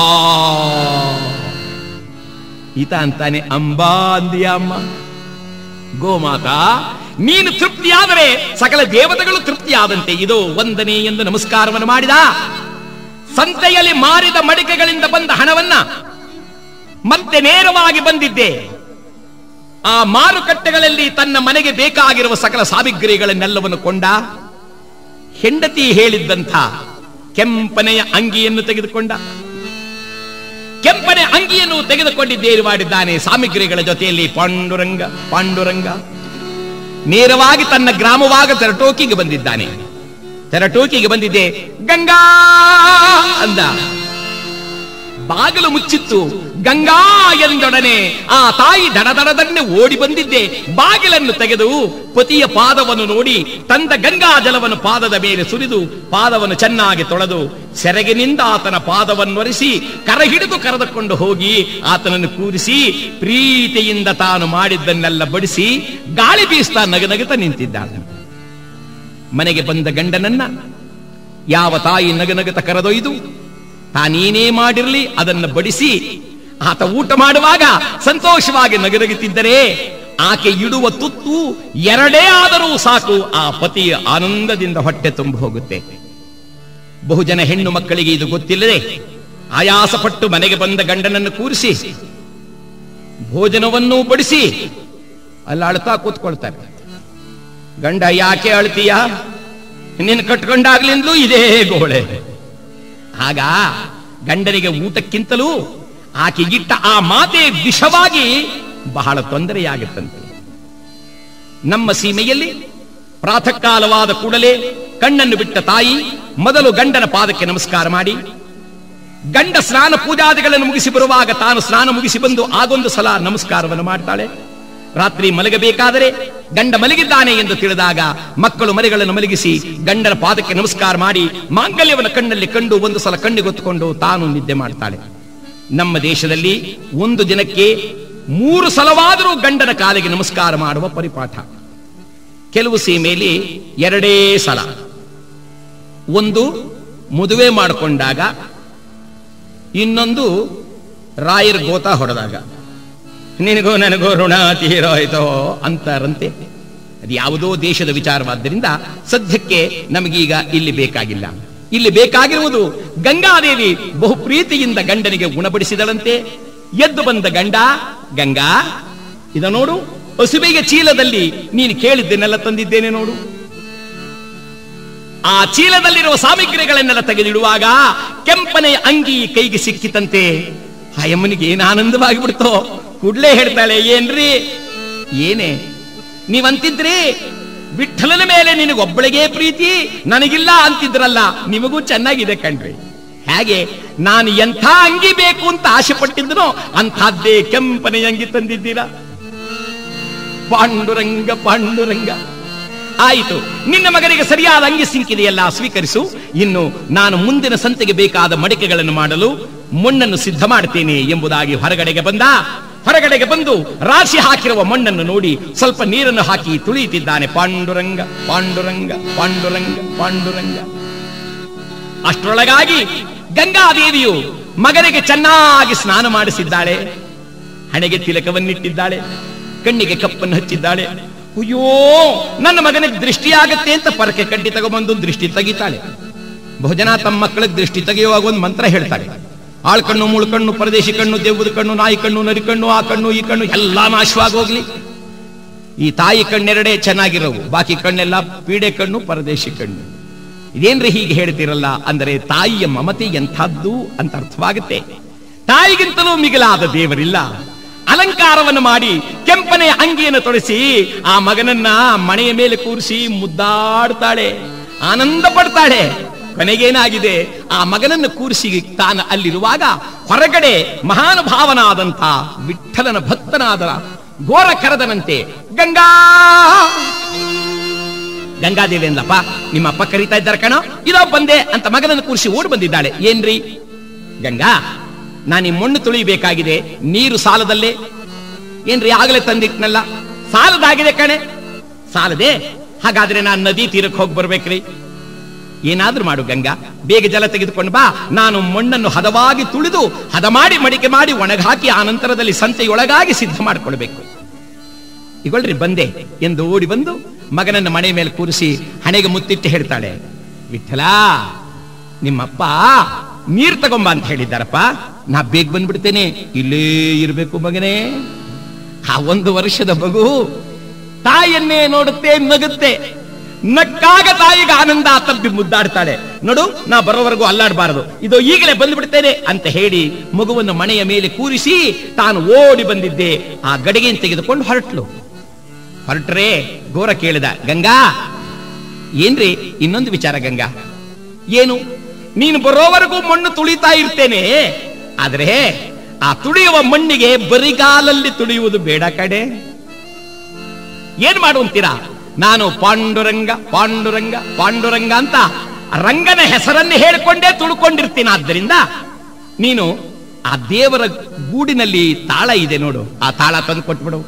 ಈತ ಅಂತಾನೆ ಅಂಬಾ ಅಂದಿಯ ಅಮ್ಮ ಗೋಮಾತಾ ನೀನು ತೃಪ್ತಿಯಾದರೆ ಸಕಲ ದೇವತೆಗಳು ತೃಪ್ತಿಯಾದಂತೆ ಇದು ವಂದನೆ ಎಂದು ನಮಸ್ಕಾರವನ್ನು ಮಾಡಿದ ಸಂತೆಯಲ್ಲಿ ಮಾರಿದ ಮಡಿಕೆಗಳಿಂದ ಬಂದ ಹಣವನ್ನ ಮತ್ತೆ ನೇರವಾಗಿ ಬಂದಿದ್ದೆ ಆ ಮಾರುಕಟ್ಟೆಗಳಲ್ಲಿ ತನ್ನ ಮನೆಗೆ ಬೇಕಾಗಿರುವ ಸಕಲ ಸಾಮಗ್ರಿಗಳನ್ನೆಲ್ಲವನ್ನು ಕೊಂಡ ಹೆಂಡತಿ ಹೇಳಿದ್ದಂಥ ಕೆಂಪನೆಯ ಅಂಗಿಯನ್ನು ತೆಗೆದುಕೊಂಡ ಕೆಂಪನೆ ಅಂಗಿಯನ್ನು ತೆಗೆದುಕೊಂಡಿದ್ದೇರು ಮಾಡಿದ್ದಾನೆ ಸಾಮಗ್ರಿಗಳ ಜೊತೆಯಲ್ಲಿ ಪಾಂಡುರಂಗ ಪಾಂಡುರಂಗ ನೇರವಾಗಿ ತನ್ನ ಗ್ರಾಮವಾಗ ತೆರಟೋಕಿಗೆ ಬಂದಿದ್ದಾನೆ ತೆರಟೋಕಿಗೆ ಬಂದಿದ್ದೆ ಗಂಗಾ ಅಂದ ಬಾಗಿಲು ಮುಚ್ಚಿತ್ತು ಗಂಗಾ ಎಂದೊಡನೆ ಆ ತಾಯಿ ದಡದಡದನ್ನೇ ಓಡಿ ಬಂದಿದ್ದೆ ಬಾಗಿಲನ್ನು ತೆಗೆದು ಪತಿಯ ಪಾದವನ್ನು ನೋಡಿ ತಂದ ಗಂಗಾ ಜಲವನ್ನು ಪಾದದ ಮೇಲೆ ಸುರಿದು ಪಾದವನ್ನು ಚೆನ್ನಾಗಿ ತೊಳೆದು ಸೆರಗಿನಿಂದ ಆತನ ಪಾದವನ್ನೊರೆಸಿ ಕರ ಹಿಡಿದು ಕರೆದುಕೊಂಡು ಹೋಗಿ ಆತನನ್ನು ಕೂರಿಸಿ ಪ್ರೀತಿಯಿಂದ ತಾನು ಮಾಡಿದ್ದನ್ನೆಲ್ಲ ಬಡಿಸಿ ಗಾಳಿ ಬೀಸ್ತಾ ನಗನಗುತ್ತಾ ನಿಂತಿದ್ದಾಳೆ ಮನೆಗೆ ಬಂದ ಗಂಡನನ್ನ ಯಾವ ತಾಯಿ ನಗನಗತ ಕರೆದೊಯ್ದು ತಾನೇನೇ ಮಾಡಿರಲಿ ಅದನ್ನು ಬಡಿಸಿ ಆತ ಊಟ ಮಾಡುವಾಗ ಸಂತೋಷವಾಗಿ ನಗನಗುತ್ತಿದ್ದರೆ ಆಕೆ ಇಡುವ ತುತ್ತು ಎರಡೇ ಆದರೂ ಸಾಕು ಆ ಪತಿಯ ಆನಂದದಿಂದ ಹೊಟ್ಟೆ ತುಂಬ ಹೋಗುತ್ತೆ ಬಹುಜನ ಹೆಣ್ಣು ಮಕ್ಕಳಿಗೆ ಇದು ಗೊತ್ತಿಲ್ಲದೆ ಆಯಾಸಪಟ್ಟು ಮನೆಗೆ ಬಂದ ಗಂಡನನ್ನು ಕೂರಿಸಿ ಭೋಜನವನ್ನು ಬಡಿಸಿ ಅಲ್ಲಿ ಅಳ್ತಾ ಕೂತ್ಕೊಳ್ತಾರೆ ಗಂಡ ಯಾಕೆ ಅಳ್ತೀಯ ನಿನ್ನ ಕಟ್ಕೊಂಡಾಗ್ಲಿಂದಲೂ ಇದೇ ಗೋಳೆ ಆಗ ಗಂಡನಿಗೆ ಊಟಕ್ಕಿಂತಲೂ ಆಕೆ ಇಟ್ಟ ಆ ಮಾತೆ ವಿಷವಾಗಿ ಬಹಳ ತೊಂದರೆಯಾಗುತ್ತಂತೆ ನಮ್ಮ ಸೀಮೆಯಲ್ಲಿ ಪ್ರಾತಃ ಕಾಲವಾದ ಕೂಡಲೇ ಕಣ್ಣನ್ನು ಬಿಟ್ಟ ತಾಯಿ ಮೊದಲು ಗಂಡನ ಪಾದಕ್ಕೆ ನಮಸ್ಕಾರ ಮಾಡಿ ಗಂಡ ಸ್ನಾನ ಪೂಜಾದಿಗಳನ್ನು ಮುಗಿಸಿ ಬರುವಾಗ ತಾನು ಸ್ನಾನ ಮುಗಿಸಿ ಬಂದು ಆಗೊಂದು ಸಲ ನಮಸ್ಕಾರವನ್ನು ಮಾಡ್ತಾಳೆ ರಾತ್ರಿ ಮಲಗಬೇಕಾದರೆ ಗಂಡ ಮಲಗಿದ್ದಾನೆ ಎಂದು ತಿಳಿದಾಗ ಮಕ್ಕಳು ಮರಿಗಳನ್ನು ಮಲಗಿಸಿ ಗಂಡನ ಪಾದಕ್ಕೆ ನಮಸ್ಕಾರ ಮಾಡಿ ಮಾಂಗಲ್ಯವನ್ನು ಕಣ್ಣಲ್ಲಿ ಕಂಡು ಒಂದು ಸಲ ಕಣ್ಣಿಗೊತ್ತುಕೊಂಡು ತಾನು ನಿದ್ದೆ ಮಾಡ್ತಾಳೆ ನಮ್ಮ ದೇಶದಲ್ಲಿ ಒಂದು ದಿನಕ್ಕೆ ಮೂರು ಸಲವಾದರೂ ಗಂಡನ ಕಾಲಿಗೆ ನಮಸ್ಕಾರ ಮಾಡುವ ಪರಿಪಾಠ ಕೆಲವು ಸೀಮೆಯಲ್ಲಿ ಎರಡೇ ಸಲ ಒಂದು ಮದುವೆ ಮಾಡಿಕೊಂಡಾಗ ಇನ್ನೊಂದು ರಾಯರ್ ಗೋತ ಹೊಡೆದಾಗ ನಿನಗೋ ನನಗೋ ಋಣ ತೀರೋಯ್ತೋ ಅಂತಾರಂತೆ ಅದು ಯಾವುದೋ ದೇಶದ ವಿಚಾರವಾದ್ದರಿಂದ ಸದ್ಯಕ್ಕೆ ನಮಗೀಗ ಇಲ್ಲಿ ಬೇಕಾಗಿಲ್ಲ ಇಲ್ಲಿ ಬೇಕಾಗಿರುವುದು ಗಂಗಾದೇವಿ ಬಹು ಪ್ರೀತಿಯಿಂದ ಗಂಡನಿಗೆ ಉಣಬಡಿಸಿದಳಂತೆ ಎದ್ದು ಬಂದ ಗಂಡ ಗಂಗಾ ಇದ ನೋಡು ಹಸುಬೆಗೆ ಚೀಲದಲ್ಲಿ ನೀನು ಕೇಳಿದ್ದನ್ನೆಲ್ಲ ತಂದಿದ್ದೇನೆ ನೋಡು ಆ ಚೀಲದಲ್ಲಿರುವ ಸಾಮಗ್ರಿಗಳನ್ನೆಲ್ಲ ತೆಗೆದಿಡುವಾಗ ಕೆಂಪನೆ ಅಂಗಿ ಕೈಗೆ ಸಿಕ್ಕಿತಂತೆ ಆ ಯಮ್ಮನಿಗೆ ಏನು ಆನಂದವಾಗಿ ಬಿಡ್ತೋ ಕೂಡ್ಲೇ ಹೇಳ್ತಾಳೆ ಏನ್ರಿ ಏನೇ ನೀವಂತಿದ್ರಿ ವಿಠಲನ ಮೇಲೆ ನಿನಗೊಬ್ಬಳಿಗೆ ಪ್ರೀತಿ ನನಗಿಲ್ಲ ಅಂತಿದ್ರಲ್ಲ ನಿಮಗೂ ಚೆನ್ನಾಗಿದೆ ಕಣ್ರಿ ಹೇಗೆ ನಾನು ಎಂಥ ಅಂಗಿ ಬೇಕು ಅಂತ ಆಸೆ ಪಟ್ಟಿದ್ದನೋ ಅಂಥದ್ದೇ ಕೆಂಪನೆ ಅಂಗಿ ತಂದಿದ್ದೀರಾ ಪಾಂಡುರಂಗ ಪಾಂಡುರಂಗ ಆಯಿತು ನಿನ್ನ ಮಗನಿಗೆ ಸರಿಯಾದ ಅಂಗಿ ಸಿಕ್ಕಿದೆಯಲ್ಲ ಸ್ವೀಕರಿಸು ಇನ್ನು ನಾನು ಮುಂದಿನ ಸಂತೆಗೆ ಬೇಕಾದ ಮಡಿಕೆಗಳನ್ನು ಮಾಡಲು ಮಣ್ಣನ್ನು ಸಿದ್ಧ ಮಾಡ್ತೇನೆ ಎಂಬುದಾಗಿ ಹೊರಗಡೆಗೆ ಬಂದ ಹೊರಗಡೆಗೆ ಬಂದು ರಾಶಿ ಹಾಕಿರುವ ಮಣ್ಣನ್ನು ನೋಡಿ ಸ್ವಲ್ಪ ನೀರನ್ನು ಹಾಕಿ ತುಳಿಯುತ್ತಿದ್ದಾನೆ ಪಾಂಡುರಂಗ ಪಾಂಡುರಂಗ ಪಾಂಡುರಂಗ ಪಾಂಡುರಂಗ ಅಷ್ಟರೊಳಗಾಗಿ ಗಂಗಾದೇವಿಯು ಮಗನಿಗೆ ಚೆನ್ನಾಗಿ ಸ್ನಾನ ಮಾಡಿಸಿದ್ದಾಳೆ ಹಣೆಗೆ ತಿಲಕವನ್ನಿಟ್ಟಿದ್ದಾಳೆ ಕಣ್ಣಿಗೆ ಕಪ್ಪನ್ನು ಹಚ್ಚಿದ್ದಾಳೆ ಅಯ್ಯೋ ನನ್ನ ಮಗನಿಗೆ ದೃಷ್ಟಿಯಾಗತ್ತೆ ಅಂತ ಪರಕೆ ಕಡ್ಡಿ ತಗೊಂಬಂದು ದೃಷ್ಟಿ ತೆಗಿತಾಳೆ ಬಹುಜನ ತಮ್ಮ ಮಕ್ಕಳಿಗೆ ದೃಷ್ಟಿ ತೆಗೆಯುವಾಗ ಒಂದು ಮಂತ್ರ ಹೇಳ್ತಾರೆ ಆಳ್ಕಣ್ಣು ಮುಳ್ಕಣ್ಣು ಪರದೇಶಿ ಕಣ್ಣು ದೇವದ ಕಣ್ಣು ನಾಯಿ ಕಣ್ಣು ನರಿ ಕಣ್ಣು ಆ ಕಣ್ಣು ಈ ಕಣ್ಣು ಎಲ್ಲಾ ನಾಶವಾಗಿ ಹೋಗ್ಲಿ ಈ ತಾಯಿ ಕಣ್ಣೆರಡೇ ಚೆನ್ನಾಗಿರೋವು ಬಾಕಿ ಕಣ್ಣೆಲ್ಲ ಪೀಡೆ ಕಣ್ಣು ಪರದೇಶಿ ಕಣ್ಣು ಇದೇನ್ರಿ ಹೀಗೆ ಹೇಳ್ತಿರಲ್ಲ ಅಂದರೆ ತಾಯಿಯ ಮಮತೆ ಎಂಥದ್ದು ಅಂತ ಅರ್ಥವಾಗುತ್ತೆ ತಾಯಿಗಿಂತಲೂ ಮಿಗಿಲಾದ ದೇವರಿಲ್ಲ ಅಲಂಕಾರವನ್ನು ಮಾಡಿ ಕೆಂಪನೆ ಅಂಗಿಯನ್ನು ತೊಡಿಸಿ ಆ ಮಗನನ್ನ ಮನೆಯ ಮೇಲೆ ಕೂರಿಸಿ ಮುದ್ದಾಡ್ತಾಳೆ ಆನಂದ ಪಡ್ತಾಳೆ ಕೊನೆಗೇನಾಗಿದೆ ಆ ಮಗನನ್ನು ಕೂರಿಸಿ ತಾನು ಅಲ್ಲಿರುವಾಗ ಹೊರಗಡೆ ಮಹಾನುಭಾವನಾದಂಥ ವಿಠಲನ ಭಕ್ತನಾದ ಘೋರ ಕರೆದನಂತೆ ಗಂಗಾ ಗಂಗಾದೇವಿ ಅಂದಪ್ಪ ನಿಮ್ಮ ಅಪ್ಪ ಕರೀತಾ ಇದ್ದಾರೆ ಕಣ ಇದೋ ಬಂದೆ ಅಂತ ಮಗನನ್ನು ಕೂರಿಸಿ ಓಡಿ ಬಂದಿದ್ದಾಳೆ ಏನ್ರಿ ಗಂಗಾ ನಾನು ಈ ಮಣ್ಣು ತುಳಿಬೇಕಾಗಿದೆ ನೀರು ಸಾಲದಲ್ಲೇ ಏನ್ರಿ ಆಗಲೇ ತಂದಿಟ್ನಲ್ಲ ಸಾಲದಾಗಿದೆ ಕಣೆ ಸಾಲದೆ ಹಾಗಾದ್ರೆ ನಾನು ನದಿ ತೀರಕ್ಕೆ ಹೋಗಿ ಬರ್ಬೇಕ್ರಿ ಏನಾದ್ರೂ ಮಾಡು ಗಂಗಾ ಬೇಗ ಜಲ ತೆಗೆದುಕೊಂಡು ಬಾ ನಾನು ಮಣ್ಣನ್ನು ಹದವಾಗಿ ತುಳಿದು ಹದ ಮಾಡಿ ಮಡಿಕೆ ಮಾಡಿ ಒಣಗಾಕಿ ಆ ನಂತರದಲ್ಲಿ ಸಂತೆಯೊಳಗಾಗಿ ಸಿದ್ಧ ಮಾಡಿಕೊಳ್ಬೇಕು ಇಗೊಳ್ರಿ ಬಂದೆ ಎಂದು ಓಡಿ ಬಂದು ಮಗನನ್ನ ಮನೆ ಮೇಲೆ ಕೂರಿಸಿ ಹಣೆಗೆ ಮುತ್ತಿಟ್ಟು ಹೇಳ್ತಾಳೆ ವಿಠಲ ನಿಮ್ಮಪ್ಪ ನೀರ್ ತಗೊಂಬ ಅಂತ ಹೇಳಿದ್ದಾರಪ್ಪ ನಾ ಬೇಗ ಬಂದ್ಬಿಡ್ತೇನೆ ಇಲ್ಲೇ ಇರಬೇಕು ಮಗನೇ ಆ ಒಂದು ವರ್ಷದ ಮಗು ತಾಯಿಯನ್ನೇ ನೋಡುತ್ತೆ ನಗುತ್ತೆ ನಕ್ಕಾಗ ತಾಯಿಗೆ ಆನಂದ ತಬ್ಬಿ ಮುದ್ದಾಡ್ತಾಳೆ ನೋಡು ನಾ ಬರೋವರೆಗೂ ಅಲ್ಲಾಡಬಾರದು ಇದು ಈಗಲೇ ಬಂದ್ಬಿಡ್ತೇನೆ ಅಂತ ಹೇಳಿ ಮಗುವನ್ನು ಮನೆಯ ಮೇಲೆ ಕೂರಿಸಿ ತಾನು ಓಡಿ ಬಂದಿದ್ದೆ ಆ ಗಡಿಗೆಯನ್ನು ತೆಗೆದುಕೊಂಡು ಹೊರಟ್ಲು ಹೊರಟ್ರೆ ಗೋರ ಕೇಳಿದ ಗಂಗಾ ಏನ್ರಿ ಇನ್ನೊಂದು ವಿಚಾರ ಗಂಗಾ ಏನು ನೀನು ಬರೋವರೆಗೂ ಮಣ್ಣು ತುಳಿತಾ ಇರ್ತೇನೆ ಆದ್ರೆ ಆ ತುಳಿಯುವ ಮಣ್ಣಿಗೆ ಬರಿಗಾಲಲ್ಲಿ ತುಳಿಯುವುದು ಬೇಡ ಕಡೆ ಏನ್ ಮಾಡುವಂತೀರಾ ನಾನು ಪಾಂಡುರಂಗ ಪಾಂಡುರಂಗ ಪಾಂಡುರಂಗ ಅಂತ ರಂಗನ ಹೆಸರನ್ನೇ ಹೇಳಿಕೊಂಡೇ ತುಳ್ಕೊಂಡಿರ್ತೀನಿ ಆದ್ದರಿಂದ ನೀನು ಆ ದೇವರ ಗೂಡಿನಲ್ಲಿ ತಾಳ ಇದೆ ನೋಡು ಆ ತಾಳ ತಂದು ಕೊಟ್ಬಿಡು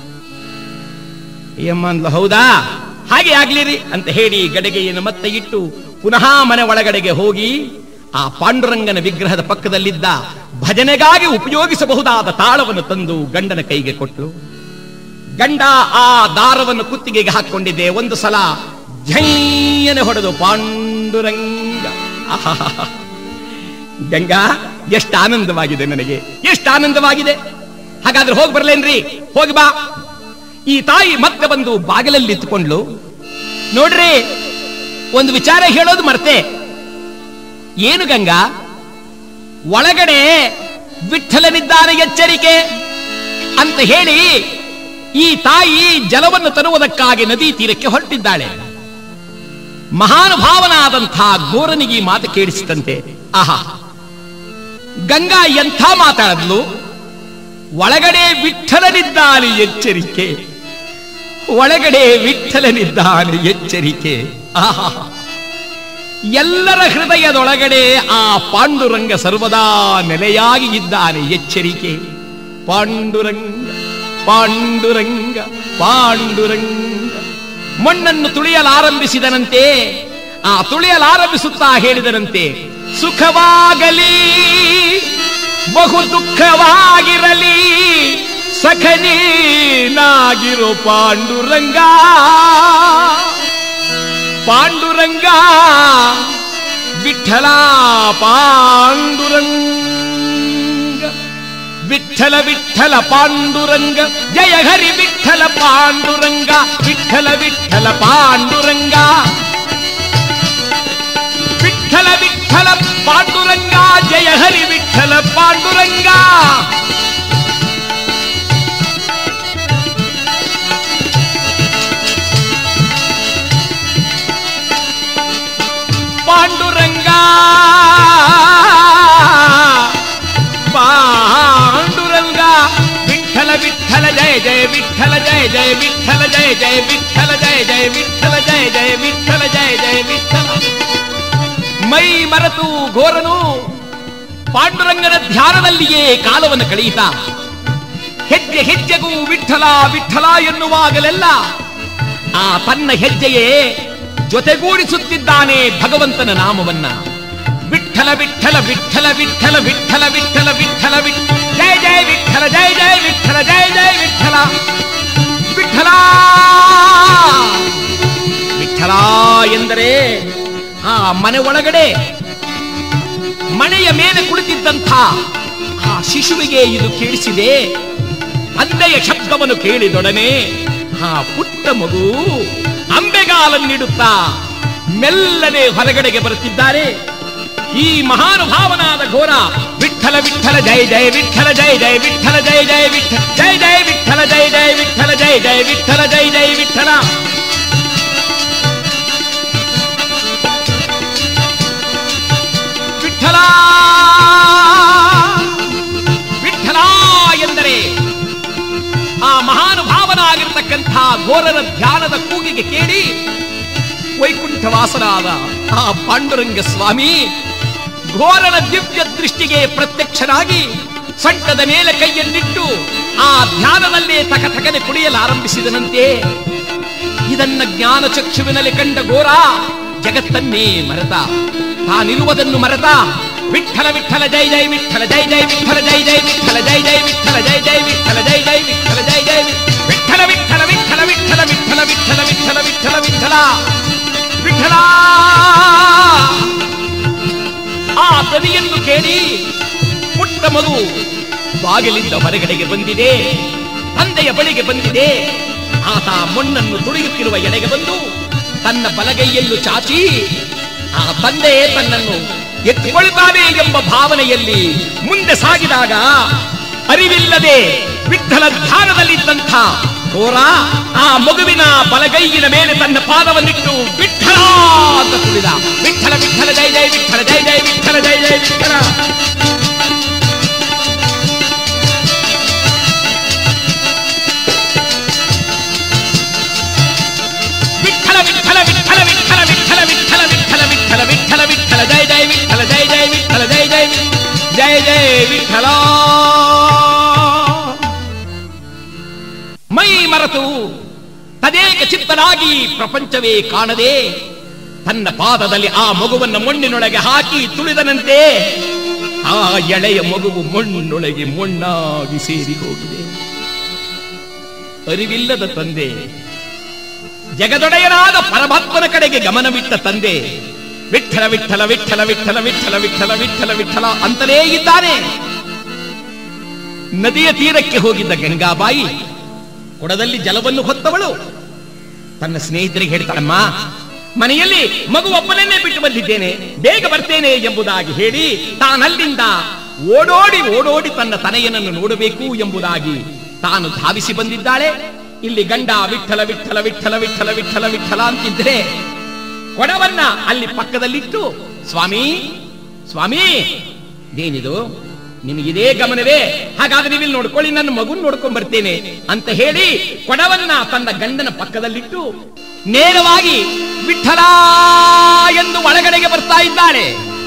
ಅಯ್ಯಮ್ಮ ಅಂದ್ಲು ಹೌದಾ ಹಾಗೆ ಆಗ್ಲಿರಿ ಅಂತ ಹೇಳಿ ಗಡಿಗೆಯನ್ನು ಮತ್ತೆ ಇಟ್ಟು ಪುನಃ ಮನೆ ಒಳಗಡೆಗೆ ಹೋಗಿ ಆ ಪಾಂಡುರಂಗನ ವಿಗ್ರಹದ ಪಕ್ಕದಲ್ಲಿದ್ದ ಭಜನೆಗಾಗಿ ಉಪಯೋಗಿಸಬಹುದಾದ ತಾಳವನ್ನು ತಂದು ಗಂಡನ ಕೈಗೆ ಕೊಟ್ಟಳು ಗಂಡ ಆ ದಾರವನ್ನು ಕುತ್ತಿಗೆಗೆ ಹಾಕೊಂಡಿದ್ದೆ ಒಂದು ಸಲ ಝೈಯನೆ ಹೊಡೆದು ಪಾಂಡುರಂಗ ಆಹಾಹಾಹಾ. ಗಂಗಾ ಎಷ್ಟು ಆನಂದವಾಗಿದೆ ನನಗೆ ಎಷ್ಟು ಆನಂದವಾಗಿದೆ ಹಾಗಾದ್ರೆ ಹೋಗಿ ಬರ್ಲೇನ್ರಿ ಹೋಗಿ ಬಾ ಈ ತಾಯಿ ಮತ್ತೆ ಬಂದು ಬಾಗಿಲಲ್ಲಿ ಇತ್ತುಕೊಂಡ್ಲು ನೋಡ್ರಿ ಒಂದು ವಿಚಾರ ಹೇಳೋದು ಮರ್ತೆ ಏನು ಗಂಗಾ ಒಳಗಡೆ ವಿಠಲನಿದ್ದಾನೆ ಎಚ್ಚರಿಕೆ ಅಂತ ಹೇಳಿ ಈ ತಾಯಿ ಜಲವನ್ನು ತರುವುದಕ್ಕಾಗಿ ನದಿ ತೀರಕ್ಕೆ ಹೊರಟಿದ್ದಾಳೆ ಮಹಾನುಭಾವನಾದಂಥ ಗೋರನಿಗೆ ಈ ಮಾತು ಕೇಳಿಸಿದಂತೆ ಆಹಾ ಗಂಗಾ ಎಂಥ ಮಾತಾಡದ್ಲು ಒಳಗಡೆ ವಿಠಲನಿದ್ದಾನೆ ಎಚ್ಚರಿಕೆ ಒಳಗಡೆ ವಿಠಲನಿದ್ದಾನೆ ಎಚ್ಚರಿಕೆ ಆಹಾ ಎಲ್ಲರ ಹೃದಯದೊಳಗಡೆ ಆ ಪಾಂಡುರಂಗ ಸರ್ವದಾ ನೆಲೆಯಾಗಿ ಇದ್ದಾನೆ ಎಚ್ಚರಿಕೆ ಪಾಂಡುರಂಗ ಪಾಂಡುರಂಗ ಪಾಂಡುರಂಗ ಮಣ್ಣನ್ನು ತುಳಿಯಲಾರಂಭಿಸಿದನಂತೆ ಆ ತುಳಿಯಲಾರಂಭಿಸುತ್ತಾ ಹೇಳಿದನಂತೆ ಸುಖವಾಗಲಿ ಬಹು ದುಃಖವಾಗಿರಲಿ ಸಖನೀನಾಗಿರೋ ಪಾಂಡುರಂಗ ಪಾಂಡುರಂಗ ವಿಠಲ ಪಾಂಡುರಂಗ ವಿಠಲ ವಿಠಲ ಪಾಂಡುರಂಗ ಜಯ ಹರಿ ವಿಠಲ ಪಾಂಡುರಂಗ ವಿಠಲ ವಿಠಲ ಪಾಂಡುರಂಗ ವಿಠಲ ವಿಠಲ ಪಾಂಡುರಂಗ ಜಯ ಹರಿ ವಿಠಲ ಪಾಂಡುರಂಗ ಪಾಂಡುರಂಗ ಪಾಂಡುರಂಗ ವಿಠಲ ವಿಠಲ ಜಯ ಜಯ ವಿಠಲ ಜಯ ಜಯ ವಿಠಲ ಜಯ ಜಯ ವಿಠಲ ಜಯ ಜಯ ವಿಠಲ ಜಯ ಜಯ ವಿಠಲ ಜಯ ಜಯ ವಿಠಲ ಮೈ ಮರೆತು ಘೋರನು ಪಾಂಡುರಂಗನ ಧ್ಯಾನದಲ್ಲಿಯೇ ಕಾಲವನ್ನು ಕಳೆಯಿತಾ ಹೆಜ್ಜೆ ಹೆಜ್ಜೆಗೂ ವಿಠಲ ವಿಠಲ ಎನ್ನುವಾಗಲೆಲ್ಲ ಆ ತನ್ನ ಹೆಜ್ಜೆಯೇ ಜೊತೆಗೂಡಿಸುತ್ತಿದ್ದಾನೆ ಭಗವಂತನ ನಾಮವನ್ನ ವಿಠಲ ವಿಠಲ ವಿಠಲ ವಿಠಲ ವಿಠಲ ವಿಠಲ ವಿಠಲ ವಿಠ ಜಯ ಜಯ ವಿಠಲ ಜಯ ಜಯ ವಿಠಲ ಜಯ ಜಯ ವಿಠಲ ವಿಠಲ ವಿಠಲ ಎಂದರೆ ಆ ಮನೆ ಒಳಗಡೆ ಮನೆಯ ಮೇಲೆ ಕುಳಿತಿದ್ದಂಥ ಆ ಶಿಶುವಿಗೆ ಇದು ಕೇಳಿಸಿದೆ ತಂದೆಯ ಶಬ್ದವನ್ನು ಕೇಳಿದೊಡನೆ ಆ ಪುಟ್ಟ ಮಗು ಅಂಬೆಗಾಲನ್ನಿಡುತ್ತಾ ಮೆಲ್ಲನೆ ಹೊರಗಡೆಗೆ ಬರುತ್ತಿದ್ದಾರೆ ಈ ಮಹಾನುಭಾವನಾದ ಘೋರ ವಿಠಲ ವಿಠಲ ಜಯ ಜಯ ವಿಠಲ ಜಯ ಜಯ ವಿಠಲ ಜಯ ಜಯ ವಿಠಲ ಜಯ ಜಯ ವಿಠಲ ಜಯ ಜಯ ವಿಠಲ ಜಯ ಜಯ ವಿಠಲ ಜಯ ಜಯ ವಿಠಲ ವಿಠಲ ವಿಠಲ ಎಂದರೆ ಆ ಮಹಾನುಭಾವನಾಗಿರ್ತಕ್ಕಂಥ ಘೋರರ ಧ್ಯಾನದ ಕೂಗಿಗೆ ಕೇಳಿ ವೈಕುಂಠವಾಸನಾದ ಆ ಪಾಂಡುರಂಗ ಸ್ವಾಮಿ ಘೋರನ ದಿವ್ಯ ದೃಷ್ಟಿಗೆ ಪ್ರತ್ಯಕ್ಷನಾಗಿ ಸೊಂಟದ ಮೇಲೆ ಕೈಯನ್ನಿಟ್ಟು ಆ ಧ್ಯಾನದಲ್ಲೇ ತಕ ತಕನೆ ಕುಡಿಯಲಾರಂಭಿಸಿದನಂತೆ ಇದನ್ನ ಜ್ಞಾನ ಚಕ್ಷುವಿನಲ್ಲಿ ಕಂಡ ಘೋರ ಜಗತ್ತನ್ನೇ ಮರೆತ ತಾನಿರುವುದನ್ನು ಮರೆತ ವಿಠಲ ವಿಠಲ ಜೈ ಜೈ ವಿಠಲ ಜೈ ಜೈ ವಿಠಲ ಜೈ ಜೈ ವಿಠಲ ಜೈ ಜೈ ವಿಠಲ ಜೈ ಜೈ ವಿಠಲ ಜೈ ಜೈ ವಿಠಲ ಜೈ ಜೈ ವಿಠಲ ವಿಠಲ ವಿಠಲ ವಿಠಲ ವಿಠಲ ವಿಠಲ ವಿಠಲ ವಿಠಲ ವಿಠಲ ವಿಠಲ ಆ ಧ್ವನಿಯನ್ನು ಕೇಳಿ ಪುಟ್ಟ ಮಗು ಬಾಗಿಲಿಂದ ಹೊರಗಡೆಗೆ ಬಂದಿದೆ ತಂದೆಯ ಬಳಿಗೆ ಬಂದಿದೆ ಆತ ಮಣ್ಣನ್ನು ತುಳಿಯುತ್ತಿರುವ ಎಡೆಗೆ ಬಂದು ತನ್ನ ಬಲಗೈಯನ್ನು ಚಾಚಿ ಆ ತಂದೆ ತನ್ನನ್ನು ಎತ್ತಿಕೊಳ್ತಾನೆ ಎಂಬ ಭಾವನೆಯಲ್ಲಿ ಮುಂದೆ ಸಾಗಿದಾಗ ಅರಿವಿಲ್ಲದೆ ವಿಠಲ ಧ್ಯಾನದಲ್ಲಿದ್ದಂಥ ಘೋರ ಆ ಮಗುವಿನ ಬಲಗೈಯಿನ ಮೇಲೆ ತನ್ನ ಪಾದವನ್ನಿಟ್ಟು ವಿಠಲ ಅಂತ ತುಳಿದ ವಿಠಲ ವಿಠಲ ಜೈ ಜೈ ವಿಠಲ ಜೈ ಜೈ ವಿಠಲ ಜೈ ಜೈ ವಿಠಲ ವಿಠಲ ವಿಠಲ ವಿಠಲ ವಿಠಲ ವಿಠಲ ವಿಠಲ ವಿಠಲ ವಿಠಲ ವಿಠಲ ವಿಠಲ ಜೈ ಜೈ ವಿಠಲ ಜೈ ಜೈ ವಿಠಲ ಜೈ ಜೈ ಜೈ ಜೈ ವಿಠಲ ಮೈ ಮರೆತು ತದೇಕ ಚಿತ್ತನಾಗಿ ಪ್ರಪಂಚವೇ ಕಾಣದೆ ತನ್ನ ಪಾದದಲ್ಲಿ ಆ ಮಗುವನ್ನು ಮಣ್ಣಿನೊಳಗೆ ಹಾಕಿ ತುಳಿದನಂತೆ ಆ ಎಳೆಯ ಮಗುವು ಮಣ್ಣೊಳಗೆ ಮಣ್ಣಾಗಿ ಸೇರಿ ಹೋಗಿದೆ ಅರಿವಿಲ್ಲದ ತಂದೆ ಜಗದೊಡೆಯನಾದ ಪರಮಾತ್ಮನ ಕಡೆಗೆ ಗಮನವಿಟ್ಟ ತಂದೆ ವಿಠಲ ವಿಠಲ ವಿಠಲ ವಿಠಲ ವಿಠಲ ವಿಠಲ ವಿಠಲ ವಿಠಲ ಅಂತಲೇ ಇದ್ದಾನೆ ನದಿಯ ತೀರಕ್ಕೆ ಹೋಗಿದ್ದ ಗಂಗಾಬಾಯಿ ಕೊಡದಲ್ಲಿ ಜಲವನ್ನು ಹೊತ್ತವಳು ತನ್ನ ಸ್ನೇಹಿತರಿಗೆ ಹೇಳ್ತಾಳಮ್ಮ ಮನೆಯಲ್ಲಿ ಮಗು ಒಬ್ಬನನ್ನೇ ಬಿಟ್ಟು ಬಂದಿದ್ದೇನೆ ಬೇಗ ಬರ್ತೇನೆ ಎಂಬುದಾಗಿ ಹೇಳಿ ತಾನಲ್ಲಿಂದ ಓಡೋಡಿ ಓಡೋಡಿ ತನ್ನ ತನೆಯನನ್ನು ನೋಡಬೇಕು ಎಂಬುದಾಗಿ ತಾನು ಧಾವಿಸಿ ಬಂದಿದ್ದಾಳೆ ಇಲ್ಲಿ ಗಂಡ ವಿಠಲ ವಿಠಲ ವಿಠಲ ವಿಠಲ ವಿಠಲ ವಿಠಲ ಅಂತಿದ್ರೆ ಕೊಡವನ್ನ ಅಲ್ಲಿ ಪಕ್ಕದಲ್ಲಿಟ್ಟು ಸ್ವಾಮಿ ಸ್ವಾಮಿ ಏನಿದು ನಿಮಗಿದೇ ಗಮನವೇ ಹಾಗಾದ್ರೆ ನೀವು ಇಲ್ಲಿ ನೋಡ್ಕೊಳ್ಳಿ ನನ್ನ ಮಗುನ್ ನೋಡ್ಕೊಂಡ್ ಬರ್ತೇನೆ ಅಂತ ಹೇಳಿ ಕೊಡವನ್ನ ತನ್ನ ಗಂಡನ ಪಕ್ಕದಲ್ಲಿಟ್ಟು ನೇರವಾಗಿ ವಿಠಲ ಎಂದು ಒಳಗಡೆಗೆ ಬರ್ತಾ ಇದ್ದಾಳೆ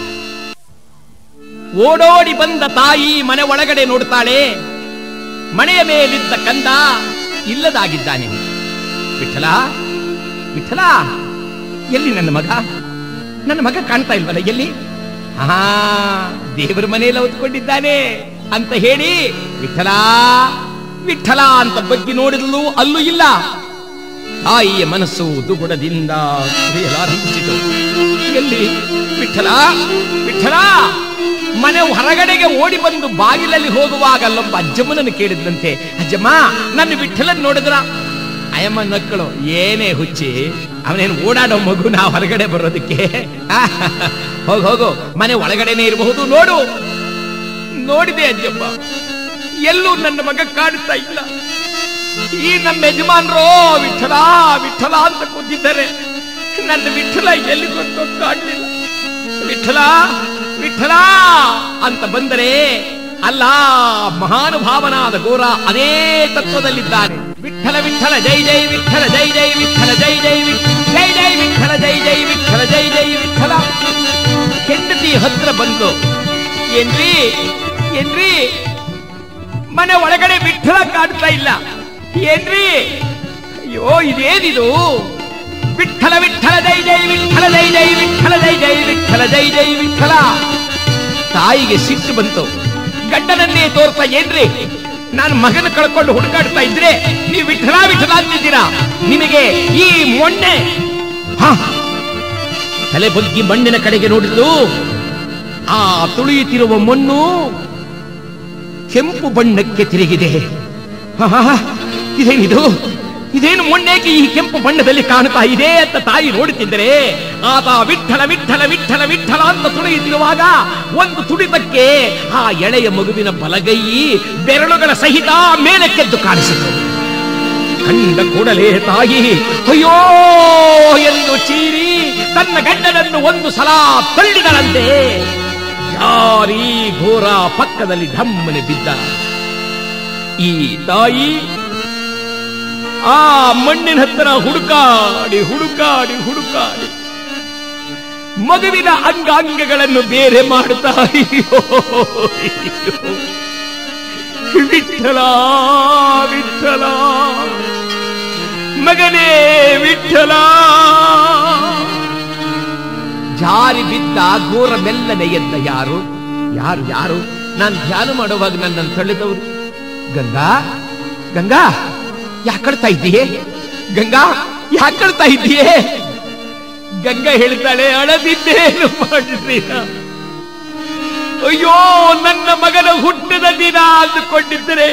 ಓಡೋಡಿ ಬಂದ ತಾಯಿ ಮನೆ ಒಳಗಡೆ ನೋಡ್ತಾಳೆ ಮನೆಯ ಮೇಲಿದ್ದ ಕಂದ ಇಲ್ಲದಾಗಿದ್ದಾನೆ ವಿಠಲ ವಿಠಲ ಎಲ್ಲಿ ನನ್ನ ಮಗ ನನ್ನ ಮಗ ಕಾಣ್ತಾ ಇಲ್ವಲ್ಲ ಎಲ್ಲಿ ಹಾ ದೇವರ ಮನೆಯಲ್ಲಿ ಹೊತ್ಕೊಂಡಿದ್ದಾನೆ ಅಂತ ಹೇಳಿ ವಿಠಲ ವಿಠಲ ಅಂತ ಬಗ್ಗೆ ನೋಡಿದಲು ಅಲ್ಲೂ ಇಲ್ಲ ತಾಯಿಯ ಮನಸ್ಸು ದುಗುಡದಿಂದ ಕುಡಿಯಲಾರಂಭಿಸಿತು ಎಲ್ಲಿ ವಿಠಲ ವಿಠಲ ಮನೆ ಹೊರಗಡೆಗೆ ಓಡಿ ಬಂದು ಬಾಗಿಲಲ್ಲಿ ಹೋಗುವಾಗ ಅಲ್ಲೊಬ್ಬ ಅಜ್ಜಮ್ಮನನ್ನು ಕೇಳಿದ್ದಂತೆ ಅಜ್ಜಮ್ಮ ನನ್ನ ವಿಠಲನ್ ನೋಡಿದ್ರ ಅಯ್ಯಮ್ಮ ನಕ್ಕಳು ಏನೇ ಹುಚ್ಚಿ ಅವನೇನು ಓಡಾಡೋ ಮಗು ನಾ ಹೊರಗಡೆ ಬರೋದಕ್ಕೆ ಹೋಗು ಹೋಗು ಮನೆ ಒಳಗಡೆನೆ ಇರಬಹುದು ನೋಡು ನೋಡಿದೆ ಅಜ್ಜಮ್ಮ ಎಲ್ಲೂ ನನ್ನ ಮಗ ಕಾಣ್ತಾ ಇಲ್ಲ ಈ ನಮ್ಮ ಯಜಮಾನ್ರೋ ವಿಠಲ ವಿಠಲ ಅಂತ ಕೂತಿದ್ದಾರೆ ನನ್ನ ವಿಠಲ ಎಲ್ಲಿ ಗೊತ್ತೋ ಕಾಣಲಿಲ್ಲ ವಿಠಲ ವಿಠಲ ಅಂತ ಬಂದರೆ ಅಲ್ಲ ಮಹಾನುಭಾವನಾದ ಗೋರ ಅದೇ ತತ್ವದಲ್ಲಿದ್ದಾನೆ ವಿಠಲ ವಿಠಲ ಜೈ ಜೈ ವಿಠಲ ಜೈ ಜೈ ವಿಠಲ ಜೈ ಜೈ ವಿಠಲ ಜೈ ಜೈ ವಿಠಲ ಜೈ ಜೈ ವಿಠಲ ಜೈ ಜೈ ವಿಠಲ ಹೆಂಡತಿ ಹತ್ರ ಬಂದು ಏನ್ರಿ ಏನ್ರಿ ಮನೆ ಒಳಗಡೆ ವಿಠಲ ಕಾಣ್ತಾ ಇಲ್ಲ ಏನ್ರಿ ಅಯ್ಯೋ ಇದೇನಿದು ವಿಠಲ ವಿಠಲ ಜೈ ಜೈ ವಿಠಲ ಜೈ ಜೈ ವಿಠಲ ಜೈ ಜೈ ವಿಠಲ ಜೈ ಜೈ ವಿಠಲ ತಾಯಿಗೆ ಸಿಟ್ಟು ಬಂತು ಗಂಡನನ್ನೇ ತೋರ್ತಾ ಏನ್ರಿ ನಾನು ಮಗನ ಕಳ್ಕೊಂಡು ಹುಡುಕಾಡ್ತಾ ಇದ್ರೆ ನೀವು ವಿಠಲ ವಿಠಲ ಅಂತಿದ್ದೀರಾ ನಿಮಗೆ ಈ ಮೊನ್ನೆ ಹ, ತಲೆ ಬಗ್ಗಿ ಮಣ್ಣಿನ ಕಡೆಗೆ ನೋಡಿದ್ಲು ಆ ತುಳಿಯುತ್ತಿರುವ ಮಣ್ಣು ಕೆಂಪು ಬಣ್ಣಕ್ಕೆ ತಿರುಗಿದೆ ಆಹಾ, ಇದೇನಿದು ಇದೇನು ಮೊನ್ನೇಕೆ ಈ ಕೆಂಪು ಬಣ್ಣದಲ್ಲಿ ಕಾಣ್ತಾ ಇದೆ ಅಂತ ತಾಯಿ ನೋಡುತ್ತಿದ್ದರೆ ಆತ ವಿಠಲ ವಿಠಲ ವಿಠಲ ವಿಠಲ ಅಂತ ತುಳಿಯುತ್ತಿರುವಾಗ ಒಂದು ತುಡಿತಕ್ಕೆ ಆ ಎಳೆಯ ಮಗುವಿನ ಬಲಗೈ ಬೆರಳುಗಳ ಸಹಿತ ಮೇಲಕ್ಕೆದ್ದು ಕಾಣಿಸಿತು ಕಂಡ ಕೂಡಲೇ ತಾಯಿ ಅಯ್ಯೋ ಎಂದು ಚೀರಿ ತನ್ನ ಗಂಡನನ್ನು ಒಂದು ಸಲ ತಳ್ಳಿದಳಂತೆ ಯಾರೀ ಘೋರ ಪಕ್ಕದಲ್ಲಿ ಢಮ್ಮನೆ ಬಿದ್ದ ಈ ತಾಯಿ ಆ ಮಣ್ಣಿನ ಹತ್ತಿರ ಹುಡುಕಾಡಿ ಹುಡುಕಾಡಿ ಹುಡುಕಾಡಿ ಮಗುವಿನ ಅಂಗಾಂಗಗಳನ್ನು ಬೇರೆ ಮಾಡುತ್ತಾ ಅಯ್ಯೋ, ಅಯ್ಯೋ. ವಿಠಲ ವಿಠಲ ಮಗನೇ ವಿಠಲ ಜಾರಿ ಬಿದ್ದ ಘೋರ ಮೆಲ್ಲನೆ ಎದ್ದ ಯಾರು ಯಾರು ಯಾರು ನಾನು ಧ್ಯಾನ ಮಾಡುವಾಗ ನನ್ನನ್ನು ತಳ್ಳಿದವರು ಗಂಗಾ ಗಂಗಾ ಯಾಕಳ್ತಾ ಇದ್ದೀಯೇ ಗಂಗಾ ಯಾಕಳ್ತಾ ಇದ್ದೀಯೇ ಗಂಗಾ ಹೇಳ್ತಾಳೆ ಅಳದಿದ್ದೇನು ಮಾಡಿದ್ದೀರ ಅಯ್ಯೋ ನನ್ನ ಮಗನ ಹುಟ್ಟಿದ ದಿನ ಅಂದುಕೊಂಡಿದ್ದರೆ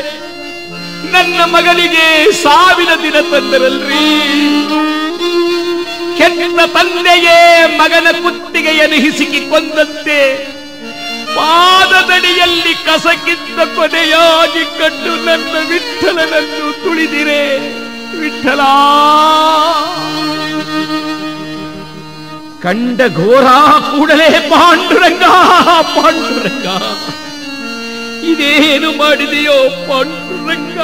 ನನ್ನ ಮಗನಿಗೆ ಸಾವಿನ ದಿನ ತಂದರಲ್ರಿ ಹೆತ್ತ ತಂದೆಯೇ ಮಗನ ಕುತ್ತಿಗೆಯನ್ನು ಹಿಸುಕಿ ಕೊಂದಂತೆ ಪಾದದಡಿಯಲ್ಲಿ ಕಸಕ್ಕಿದ್ದ ಕೊನೆಯಾಗಿ ಕಂಡು ನನ್ನ ವಿಠಲನನ್ನು ತುಳಿದಿರೆ ವಿಠಲ ಕಂಡ ಘೋರ ಕೂಡಲೇ ಪಾಂಡುರಂಗ ಪಾಂಡುರಂಗ ಇದೇನು ಮಾಡಿದೆಯೋ ಪಾಂಡುರಂಗ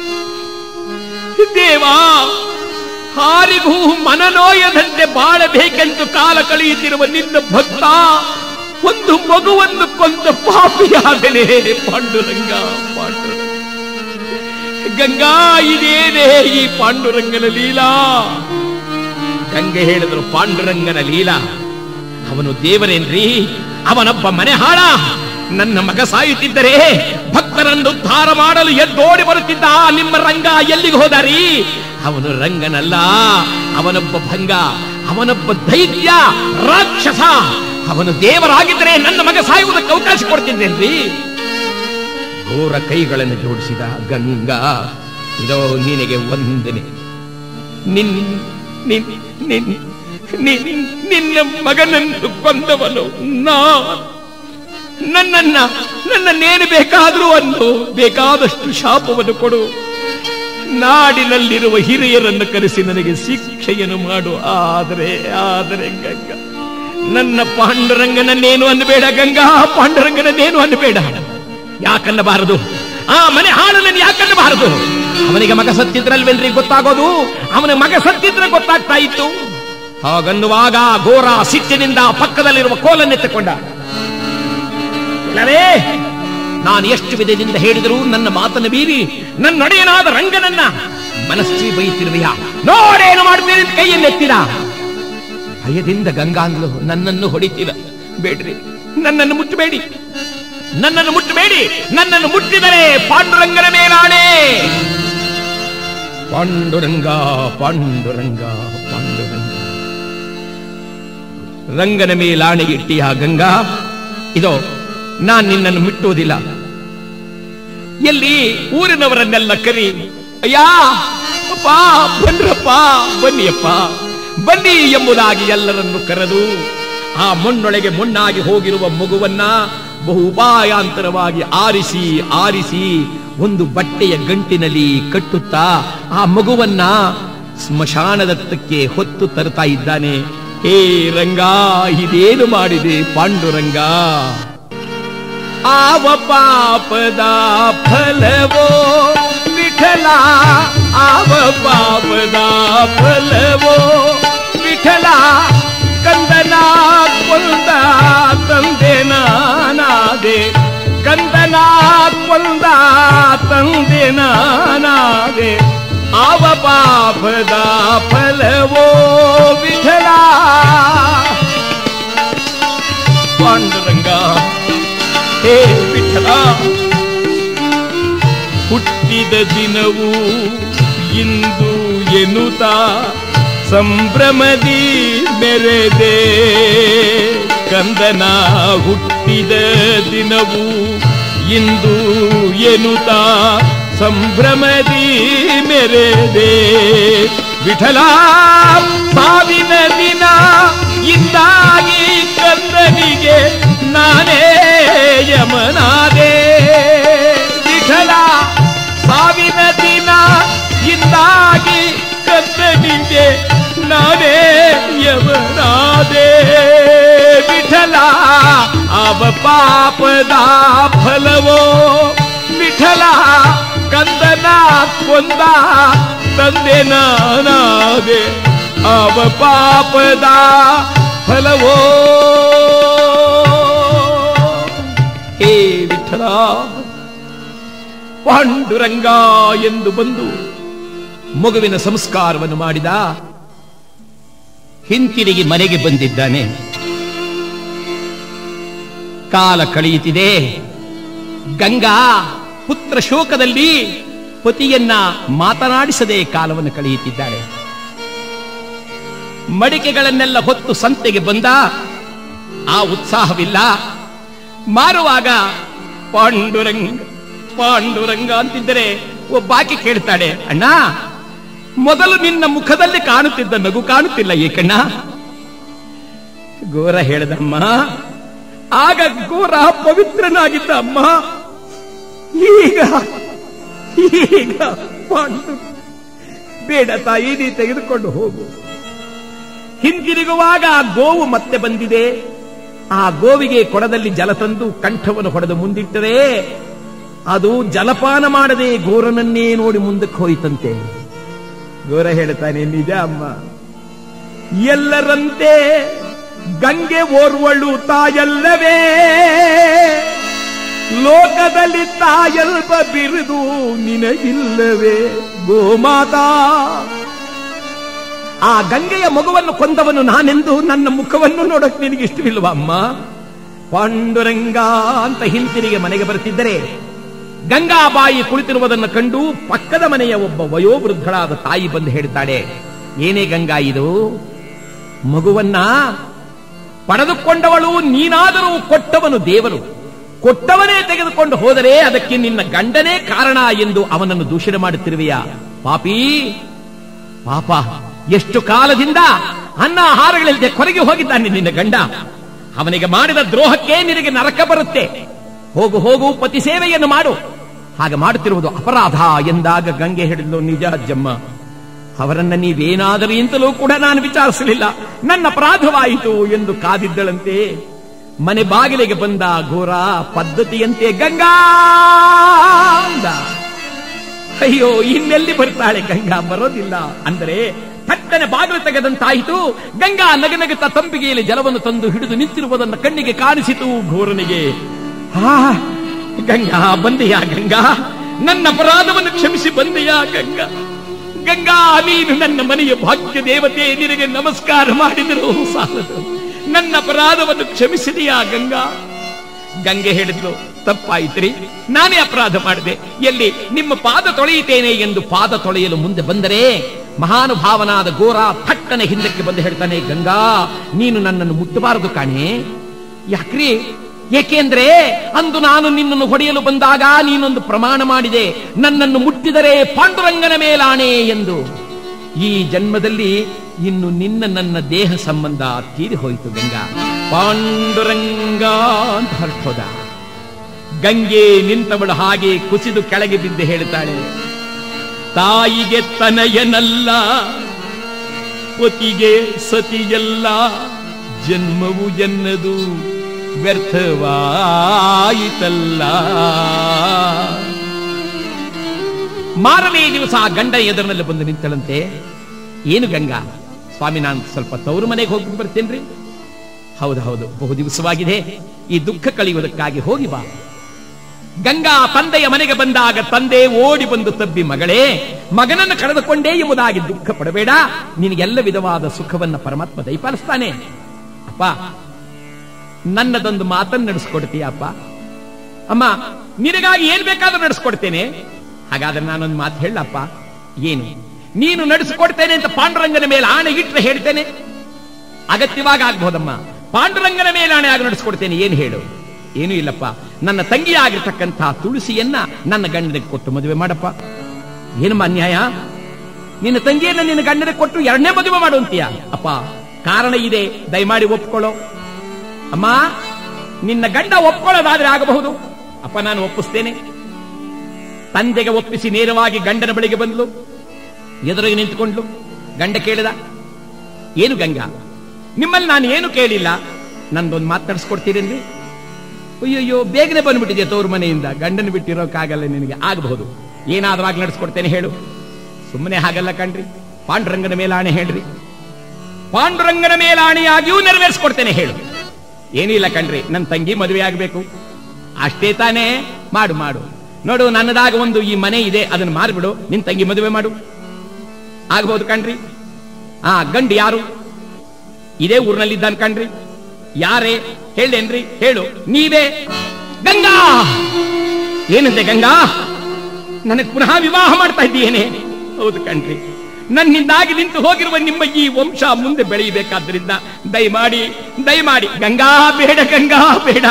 ದೇವಾ ಹಾರಿಗೂ ಮನನೋಯದಂತೆ ಬಾಳಬೇಕೆಂದು ಕಾಲ ಕಳೆಯುತ್ತಿರುವ ನಿನ್ನ ಭಕ್ತ ಒಂದು ಮಗುವನ್ನು ಕೊಂದ ಪಾಪಿಯಾದನೆ ಪಾಂಡುರಂಗ ಪಾಂಡುರಂಗ ಗಂಗಾ ಇದೇನೇ ಈ ಪಾಂಡುರಂಗನ ಲೀಲಾ ಗಂಗೆ ಹೇಳಿದ್ರು ಪಾಂಡುರಂಗನ ಲೀಲಾ ಅವನು ದೇವರೇನ್ರಿ ಅವನೊಬ್ಬ ಮನೆ ಹಾಳ ನನ್ನ ಮಗ ಸಾಯುತ್ತಿದ್ದರೆ ಭಕ್ತರನ್ನು ಉದ್ಧಾರ ಮಾಡಲು ಎದ್ದೋಡಿ ಬರುತ್ತಿದ್ದ ಆ ನಿಮ್ಮ ರಂಗ ಎಲ್ಲಿಗೆ ಹೋದಾರಿ ಅವನು ರಂಗನಲ್ಲ ಅವನೊಬ್ಬ ಭಂಗ ಅವನೊಬ್ಬ ದೈತ್ಯ ರಾಕ್ಷಸ ಅವನು ದೇವರಾಗಿದ್ದರೆ ನನ್ನ ಮಗ ಸಾಯುವುದಕ್ಕೆ ಅವಕಾಶ ಕೊಡ್ತಿದ್ದೇನ್ರಿ ಘೋರ ಕೈಗಳನ್ನು ಜೋಡಿಸಿದ ಗಂಗಾ ಇದೋ ನಿನಗೆ ವಂದನೆ ನಿನ್ ನಿನ್ ನಿನ್ ನಿನ್- ನಿನ್ನ ಮಗನನ್ನು ಕೊಂದವನು ನಾ ನನ್ನನ್ನ ನನ್ನನ್ನೇನು ಬೇಕಾದರೂ ಅನ್ನು ಬೇಕಾದಷ್ಟು ಶಾಪವನ್ನು ಕೊಡು ನಾಡಿನಲ್ಲಿರುವ ಹಿರಿಯರನ್ನು ಕರೆಸಿ ನನಗೆ ಶಿಕ್ಷೆಯನ್ನು ಮಾಡು ಆದರೆ ಆದರೆ ಗಂಗಾ ನನ್ನ ಪಾಂಡುರಂಗನನ್ನೇನು ಅನ್ನಬೇಡ ಗಂಗಾ ಪಾಂಡುರಂಗನನ್ನೇನು ಅನ್ನಬೇಡ ಯಾಕನ್ನಬಾರದು ಆ ಮನೆ ಹಾಳನ್ನು ಯಾಕನ್ನಬಾರದು ಅವನಿಗೆ ಮಗ ಸತ್ತಿದ್ರಲ್ವೇನ್ರಿ ಗೊತ್ತಾಗೋದು ಅವನ ಮಗ ಸತ್ತಿದ್ರೆ ಗೊತ್ತಾಗ್ತಾ ಇತ್ತು ಹಾಗನ್ನುವಾಗ ಘೋರ ಸಿಟ್ಟಿನಿಂದ ಪಕ್ಕದಲ್ಲಿರುವ ಕೋಲನ್ನೆತ್ತುಕೊಂಡ ಇಲ್ಲವೇ ನಾನು ಎಷ್ಟು ವಿಧದಿಂದ ಹೇಳಿದರೂ ನನ್ನ ಮಾತನ್ನು ಮೀರಿ ನನ್ನ ನಡೆಯನಾದ ರಂಗನನ್ನ ಮನಸ್ಸಿ ಬೈತಿರುವೆಯ ನೋಡೇನು ಮಾಡ್ತೀರಿ ಅಂತ ಕೈಯನ್ನೆತ್ತಿದ ಭಯದಿಂದ ಗಂಗಾಂಗ್ಲು ನನ್ನನ್ನು ಹೊಡಿತೀರ ಬೇಡ್ರಿ ನನ್ನನ್ನು ಮುಟ್ಟಬೇಡಿ ನನ್ನನ್ನು ಮುಟ್ಟಬೇಡಿ ನನ್ನನ್ನು ಮುಟ್ಟಿದರೆ ಪಾಂಡುರಂಗನ ಮೇಲಾಣೆ ಪಾಂಡುರಂಗ ಪಾಂಡುರಂಗ ಪಾಂಡುರಂಗ ರಂಗನ ಮೇಲಾಣೆ ಇಟ್ಟಿಯ ಗಂಗಾ ಇದೋ ನಾನ್ ನಿನ್ನನ್ನು ಮುಟ್ಟುವುದಿಲ್ಲ ಎಲ್ಲಿ ಊರಿನವರನ್ನೆಲ್ಲ ಕರಿ ಅಯ್ಯಾ ಅಪ್ಪ ಬನ್ರಪ್ಪ ಬನ್ನಿಯಪ್ಪ ಬನ್ನಿ ಎಂಬುದಾಗಿ ಎಲ್ಲರನ್ನು ಕರೆದು ಆ ಮಣ್ಣೊಳಗೆ ಮಣ್ಣಾಗಿ ಹೋಗಿರುವ ಮಗುವನ್ನ ಬಹು ಉಪಾಯಾಂತರವಾಗಿ ಆರಿಸಿ ಆರಿಸಿ ಒಂದು ಬಟ್ಟೆಯ ಗಂಟಿನಲ್ಲಿ ಕಟ್ಟುತ್ತಾ ಆ ಮಗುವನ್ನ ಸ್ಮಶಾನದತ್ತಕ್ಕೆ ಹೊತ್ತು ತರ್ತಾ ಇದ್ದಾನೆ ಹೇ ರಂಗ ಇದೇನು ಮಾಡಿದೆ ಪಾಂಡುರಂಗ ಆವ ಪಾಪದ ಫಲವೋ ವಿಠಲ ಆವ ಪಾಪದ ಫಲವೋ ವಿಠಲ ಕಂದನ ಕೊಂದ ತಂದೆ ನಾನಾದೆ ಕಂದನ ಕೊಂದ ತಂದೆ ನಾನಾದೆ ಆವ ಪಾಪದ ಫಲವೋ ವಿಠಲ ಪಾಂಡುರಂಗ ಹೇ ವಿಠಲ ಹುಟ್ಟಿದ ದಿನವು ಇಂದು ಎನ್ನುತ್ತ ಸಂಭ್ರಮದಿ ಮೆರೆದೆ ಕಂದನ ಹುಟ್ಟಿದ ದಿನವು ಇಂದು ಎನ್ನುತ್ತ ಸಂಭ್ರಮದಿ ಮೆರೆದೆ ವಿಠಲ ಸಾವಿನ ದಿನ ಇಂದಾಗಿ ಕಂದನಿಗೆ ನಾನೇ ಯಮನಾದೆ ವಿಠಲ ಸಾವಿನ ದಿನ ಇಂದಾಗಿ ಕಂದನಿಗೆ ನಾನೇ ಯಮನಾದೆ ವಿಠಲ ಅವ ಪಾಪದ ಫಲವೋ ವಿಠಲ ಕಂದನ ಕೊಂದ ತಂದೆ ನಾನಾದೆ ಅವ ಪಾಪದ ಫಲವೋ ಹೇ ವಿಠಲ ಪಾಂಡುರಂಗ ಎಂದು ಬಂದು ಮಗುವಿನ ಸಂಸ್ಕಾರವನ್ನು ಮಾಡಿದ ಹಿಂತಿರುಗಿ ಮನೆಗೆ ಬಂದಿದ್ದಾನೆ ಕಾಲ ಕಳೆಯುತ್ತಿದೆ ಗಂಗಾ ಪುತ್ರ ಶೋಕದಲ್ಲಿ ಪತಿಯನ್ನ ಮಾತನಾಡಿಸದೆ ಕಾಲವನ್ನು ಕಳೆಯುತ್ತಿದ್ದಾಳೆ ಮಡಿಕೆಗಳನ್ನೆಲ್ಲ ಹೊತ್ತು ಸಂತೆಗೆ ಬಂದ ಆ ಉತ್ಸಾಹವಿಲ್ಲ ಮಾರುವಾಗ ಪಾಂಡುರಂಗ ಪಾಂಡುರಂಗ ಅಂತಿದ್ದರೆ ಒಬ್ಬಾಕಿ ಕೇಳ್ತಾಳೆ ಅಣ್ಣ ಮೊದಲು ನಿನ್ನ ಮುಖದಲ್ಲಿ ಕಾಣುತ್ತಿದ್ದ ನಗು ಕಾಣುತ್ತಿಲ್ಲ ಏಕಣ್ಣ ಗೋರ ಹೇಳ್ದಮ್ಮ ಆಗ ಗೋರ ಪವಿತ್ರನಾಗಿದ್ದ ಅಮ್ಮ ಈಗ ಈಗ ಪಾಂಡು ಬೇಡ ತಾಯಿ ನೀ ತೆಗೆದುಕೊಂಡು ಹೋಗು ಹಿಂದಿರುಗುವಾಗ ಆ ಗೋವು ಮತ್ತೆ ಬಂದಿದೆ ಆ ಗೋವಿಗೆ ಕೊಡದಲ್ಲಿ ಜಲ ತಂದು ಕಂಠವನ್ನು ಹೊಡೆದು ಮುಂದಿಟ್ಟರೆ ಅದು ಜಲಪಾನ ಮಾಡದೆ ಗೋರನನ್ನೇ ನೋಡಿ ಮುಂದಕ್ಕೆ ಹೋಯಿತಂತೆ ಗೋರ ಹೇಳ್ತಾನೆ ನಿಜ ಅಮ್ಮ ಎಲ್ಲರಂತೆ ಗಂಗೆ ಓರ್ವಳು ತಾಯಲ್ಲವೇ ಲೋಕದಲ್ಲಿ ತಾಯಲ್ಪ ಬಿರುದು ನಿನಗಿಲ್ಲವೇ ಗೋಮಾತಾ ಆ ಗಂಗೆಯ ಮಗುವನ್ನು ಕೊಂದವನು ನಾನೆಂದು ನನ್ನ ಮುಖವನ್ನು ನೋಡಕ್ ನಿನಗೆ ಇಷ್ಟವಿಲ್ವಾ ಅಮ್ಮ ಪಾಂಡುರಂಗ ಅಂತ ಹಿಂತಿರಿಗೆ ಮನೆಗೆ ಬರುತ್ತಿದ್ದರೆ ಗಂಗಾಬಾಯಿ ಕುಳಿತಿರುವುದನ್ನು ಕಂಡು ಪಕ್ಕದ ಮನೆಯ ಒಬ್ಬ ವಯೋವೃದ್ಧಳಾದ ತಾಯಿ ಬಂದು ಹೇಳ್ತಾಳೆ ಏನೇ ಗಂಗಾ ಇದು ಮಗುವನ್ನ ಪಡೆದುಕೊಂಡವಳು ನೀನಾದರೂ ಕೊಟ್ಟವನು ದೇವರು ಕೊಟ್ಟವನೇ ತೆಗೆದುಕೊಂಡು ಹೋದರೆ ಅದಕ್ಕೆ ನಿನ್ನ ಗಂಡನೇ ಕಾರಣ ಎಂದು ಅವನನ್ನು ದೂಷಣೆ ಮಾಡುತ್ತಿರುವೆಯಾ ಪಾಪಿ ಪಾಪ ಎಷ್ಟು ಕಾಲದಿಂದ ಅನ್ನ ಆಹಾರಗಳಿಲ್ಲದೆ ಕೊರಗೆ ಹೋಗಿದ್ದಾನೆ ನಿನ್ನ ಗಂಡ ಅವನಿಗೆ ಮಾಡಿದ ದ್ರೋಹಕ್ಕೆ ನಿನಗೆ ನರಕ ಬರುತ್ತೆ ಹೋಗು ಹೋಗು ಪತಿ ಸೇವೆಯನ್ನು ಮಾಡು ಹಾಗೆ ಮಾಡುತ್ತಿರುವುದು ಅಪರಾಧ ಎಂದಾಗ ಗಂಗೆ ಹಿಡಿದು ನಿಜ ಅಜ್ಜಮ್ಮ ಅವರನ್ನ ನೀವೇನಾದರೂ ಇಂತಲೂ ಕೂಡ ನಾನು ವಿಚಾರಿಸಲಿಲ್ಲ ನನ್ನ ಅಪರಾಧವಾಯಿತು ಎಂದು ಕಾದಿದ್ದಳಂತೆ ಮನೆ ಬಾಗಿಲಿಗೆ ಬಂದ ಘೋರ ಪದ್ಧತಿಯಂತೆ ಗಂಗಾ ಅಂದ. ಅಯ್ಯೋ ಇನ್ನೆಲ್ಲಿ ಬರ್ತಾಳೆ ಗಂಗಾ ಬರೋದಿಲ್ಲ ಅಂದರೆ ಥಟ್ಟನೆ ಬಾಗಿಲು ತೆಗೆದಂತಾಯಿತು ಗಂಗಾ ನಗನಗುತ್ತಾ ತಂಬಿಗೆಯಲ್ಲಿ ಜಲವನ್ನು ತಂದು ಹಿಡಿದು ನಿಂತಿರುವುದನ್ನು ಕಣ್ಣಿಗೆ ಕಾಣಿಸಿತು ಘೋರನಿಗೆ ಹಾ ಗಂಗಾ ಬಂದೆಯಾ ಗಂಗಾ ನನ್ನ ಅಪರಾಧವನ್ನು ಕ್ಷಮಿಸಿ ಬಂದೆಯಾ ಗಂಗಾ ಗಂಗಾ ನೀನು ನನ್ನ ಮನೆಯ ಭಾಗ್ಯ ದೇವತೆ ನಿನಗೆ ನಮಸ್ಕಾರ ಮಾಡಿದರು ಸಾಲದು ನನ್ನ ಅಪರಾಧವನ್ನು ಕ್ಷಮಿಸಿದೆಯಾ ಗಂಗಾ ಗಂಗೆ ಹೇಳಿದ್ಲು ತಪ್ಪಾಯಿತ್ರಿ ನಾನೇ ಅಪರಾಧ ಮಾಡಿದೆ ಎಲ್ಲಿ ನಿಮ್ಮ ಪಾದ ತೊಳೆಯುತ್ತೇನೆ ಎಂದು ಪಾದ ತೊಳೆಯಲು ಮುಂದೆ ಬಂದರೆ ಮಹಾನುಭಾವನಾದ ಗೋರ ಥಟ್ಟನೆ ಹಿಂದಕ್ಕೆ ಬಂದು ಹೇಳ್ತಾನೆ ಗಂಗಾ ನೀನು ನನ್ನನ್ನು ಮುಟ್ಟಬಾರದು ಕಾಣೆ ಯಾಕ್ರಿ ಏಕೆಂದ್ರೆ ಅಂದು ನಾನು ನಿನ್ನನ್ನು ಹೊಡೆಯಲು ಬಂದಾಗ ನೀನೊಂದು ಪ್ರಮಾಣ ಮಾಡಿದೆ ನನ್ನನ್ನು ಮುಟ್ಟಿದರೆ ಪಾಂಡುರಂಗನ ಮೇಲಾಣೆ ಎಂದು ಈ ಜನ್ಮದಲ್ಲಿ ಇನ್ನು ನಿನ್ನ ನನ್ನ ದೇಹ ಸಂಬಂಧ ತೀರಿ ಹೋಯಿತು ಗಂಗಾ ಪಾಂಡುರಂಗ ಅಂತ ಹೊರಟೋದ ಗಂಗೆ ನಿಂತವಳು ಹಾಗೆ ಕುಸಿದು ಕೆಳಗೆ ಬಿದ್ದು ಹೇಳ್ತಾಳೆ ತಾಯಿಗೆ ತನಯನಲ್ಲ ಪತಿಗೆ ಸತಿಯಲ್ಲ ಜನ್ಮವು ಎನ್ನದು ವ್ಯರ್ಥವಾಯಿತಲ್ಲ ಮಾರನೇ ದಿವಸ ಆ ಗಂಡ ಎದುರಿನಲ್ಲಿ ಬಂದು ನಿಂತಳಂತೆ ಏನು ಗಂಗಾ ಸ್ವಾಮಿ ನಾನು ಸ್ವಲ್ಪ ತವರು ಮನೆಗೆ ಹೋಗಿ ಬರ್ತೇನ್ರಿ ಹೌದು ಹೌದು ಬಹು ದಿವಸವಾಗಿದೆ ಈ ದುಃಖ ಕಳೆಯುವುದಕ್ಕಾಗಿ ಹೋಗಿ ಬಾ ಗಂಗಾ ತಂದೆಯ ಮನೆಗೆ ಬಂದಾಗ ತಂದೆ ಓಡಿ ಬಂದು ತಬ್ಬಿ ಮಗಳೇ ಮಗನನ್ನು ಕಳೆದುಕೊಂಡೇ ಎಂಬುದಾಗಿ ದುಃಖ ಪಡಬೇಡ ನಿನಗೆಲ್ಲ ವಿಧವಾದ ಸುಖವನ್ನ ಪರಮಾತ್ಮ ದಯಪಾಲಿಸ್ತಾನೆ ಅಪ್ಪ ನನ್ನದೊಂದು ಮಾತನ್ನು ನಡೆಸ್ಕೊಡ್ತೀಯ ಅಪ್ಪ ಅಮ್ಮ ನಿನಗಾಗಿ ಏನ್ ಬೇಕಾದ್ರೂ ನಡೆಸ್ಕೊಡ್ತೇನೆ ಹಾಗಾದ್ರೆ ನಾನೊಂದು ಮಾತು ಹೇಳಪ್ಪ ಏನು ನೀನು ನಡೆಸಿಕೊಡ್ತೇನೆ ಅಂತ ಪಾಂಡುರಂಗನ ಮೇಲೆ ಆಣೆ ಇಟ್ಟರೆ ಹೇಳ್ತೇನೆ ಅಗತ್ಯವಾಗಿ ಆಗ್ಬಹುದಮ್ಮ ಪಾಂಡುರಂಗನ ಮೇಲೆ ಆಣೆ ಆಗಿ ನಡೆಸ್ಕೊಡ್ತೇನೆ ಏನು ಹೇಳು ಏನೂ ಇಲ್ಲಪ್ಪ ನನ್ನ ತಂಗಿಯಾಗಿರ್ತಕ್ಕಂಥ ತುಳಸಿಯನ್ನ ನನ್ನ ಗಂಡನಿಗೆ ಕೊಟ್ಟು ಮದುವೆ ಮಾಡಪ್ಪ ಏನಮ್ಮ ಅನ್ಯಾಯ ನಿನ್ನ ತಂಗಿಯನ್ನ ನಿನ್ನ ಗಂಡನಿಗೆ ಕೊಟ್ಟು ಎರಡನೇ ಮದುವೆ ಮಾಡುವಂತೀಯ ಅಪ್ಪ ಕಾರಣ ಇದೆ ದಯಮಾಡಿ ಒಪ್ಕೊಳ್ಳೋ ಅಮ್ಮ ನಿನ್ನ ಗಂಡ ಒಪ್ಕೊಳ್ಳೋದಾದ್ರೆ ಆಗಬಹುದು ಅಪ್ಪ ನಾನು ಒಪ್ಪಿಸ್ತೇನೆ ತಂದೆಗೆ ಒಪ್ಪಿಸಿ ನೇರವಾಗಿ ಗಂಡನ ಬಳಿಗೆ ಬಂದ್ಲು ಎದುರಿಗೆ ನಿಂತುಕೊಂಡ್ಲು ಗಂಡ ಕೇಳಿದ ಏನು ಗಂಗಾ ನಿಮ್ಮಲ್ಲಿ ನಾನು ಏನು ಕೇಳಿಲ್ಲ ನಂದೊಂದು ಮಾತಾಡಿಸ್ಕೊಡ್ತೀರೇನ್ರಿ ಅಯ್ಯಯ್ಯೋ ಬೇಗನೆ ಬಂದ್ಬಿಟ್ಟಿದೆ ತವ್ರ ಮನೆಯಿಂದ ಗಂಡನ ಬಿಟ್ಟಿರೋಕ್ಕಾಗಲ್ಲ ನಿನಗೆ ಆಗಬಹುದು ಏನಾದ್ರೂ ಆಗಿ ನಡೆಸ್ಕೊಡ್ತೇನೆ ಹೇಳು ಸುಮ್ಮನೆ ಹಾಗಲ್ಲ ಕಣ್ರಿ ಪಾಂಡುರಂಗನ ಮೇಲಾಣೆ ಹೇಳ್ರಿ ಪಾಂಡುರಂಗನ ಮೇಲಾಣೆಯಾಗಿಯೂ ನೆರವೇರಿಸ್ಕೊಡ್ತೇನೆ ಹೇಳು ಏನಿಲ್ಲ ಕಣ್ರಿ ನನ್ನ ತಂಗಿ ಮದುವೆ ಆಗಬೇಕು ಅಷ್ಟೇ ತಾನೇ ಮಾಡು ಮಾಡು ನೋಡು ನನ್ನದಾಗ ಒಂದು ಈ ಮನೆ ಇದೆ ಅದನ್ನು ಮಾರ್ಬಿಡು ನಿನ್ ತಂಗಿ ಮದುವೆ ಮಾಡು ಆಗ್ಬೋದು ಕಣ್ರಿ ಆ ಗಂಡು ಯಾರು ಇದೇ ಊರಿನಲ್ಲಿದ್ದಾನೆ ಕಣ್ರಿ ಯಾರೇ ಹೇಳೇನ್ರಿ ಹೇಳು ನೀವೇ ಗಂಗಾ ಏನಂತೆ ಗಂಗಾ ನನಗೆ ಪುನಃ ವಿವಾಹ ಮಾಡ್ತಾ ಇದ್ದೀಯೇನೆ ಹೌದು ಕಣ್ರಿ ನನ್ನಿಂದಾಗಿ ನಿಂತು ಹೋಗಿರುವ ನಿಮ್ಮ ಈ ವಂಶ ಮುಂದೆ ಬೆಳೆಯಬೇಕಾದ್ರಿಂದ ದಯಮಾಡಿ ದಯಮಾಡಿ ಗಂಗಾ ಬೇಡ ಗಂಗಾ ಬೇಡ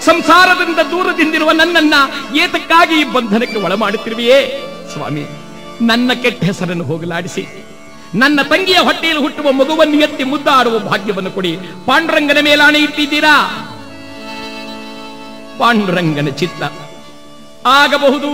ಸಂಸಾರದಿಂದ ದೂರದಿಂದಿರುವ ನನ್ನನ್ನ ಏತಕ್ಕಾಗಿ ಈ ಬಂಧನಕ್ಕೆ ಒಳ ಮಾಡುತ್ತಿರುವೆಯೇ ಸ್ವಾಮಿ ನನ್ನ ಕೆಟ್ಟ ಹೆಸರನ್ನು ಹೋಗಲಾಡಿಸಿ ನನ್ನ ತಂಗಿಯ ಹೊಟ್ಟೆಯಲ್ಲಿ ಹುಟ್ಟುವ ಮಗುವನ್ನು ಎತ್ತಿ ಮುದ್ದಾಡುವ ಭಾಗ್ಯವನ್ನು ಕೊಡಿ ಪಾಂಡುರಂಗನ ಮೇಲಾಣೆ ಇಟ್ಟಿದ್ದೀರಾ ಪಾಂಡುರಂಗನ ಚಿತ್ತ ಆಗಬಹುದು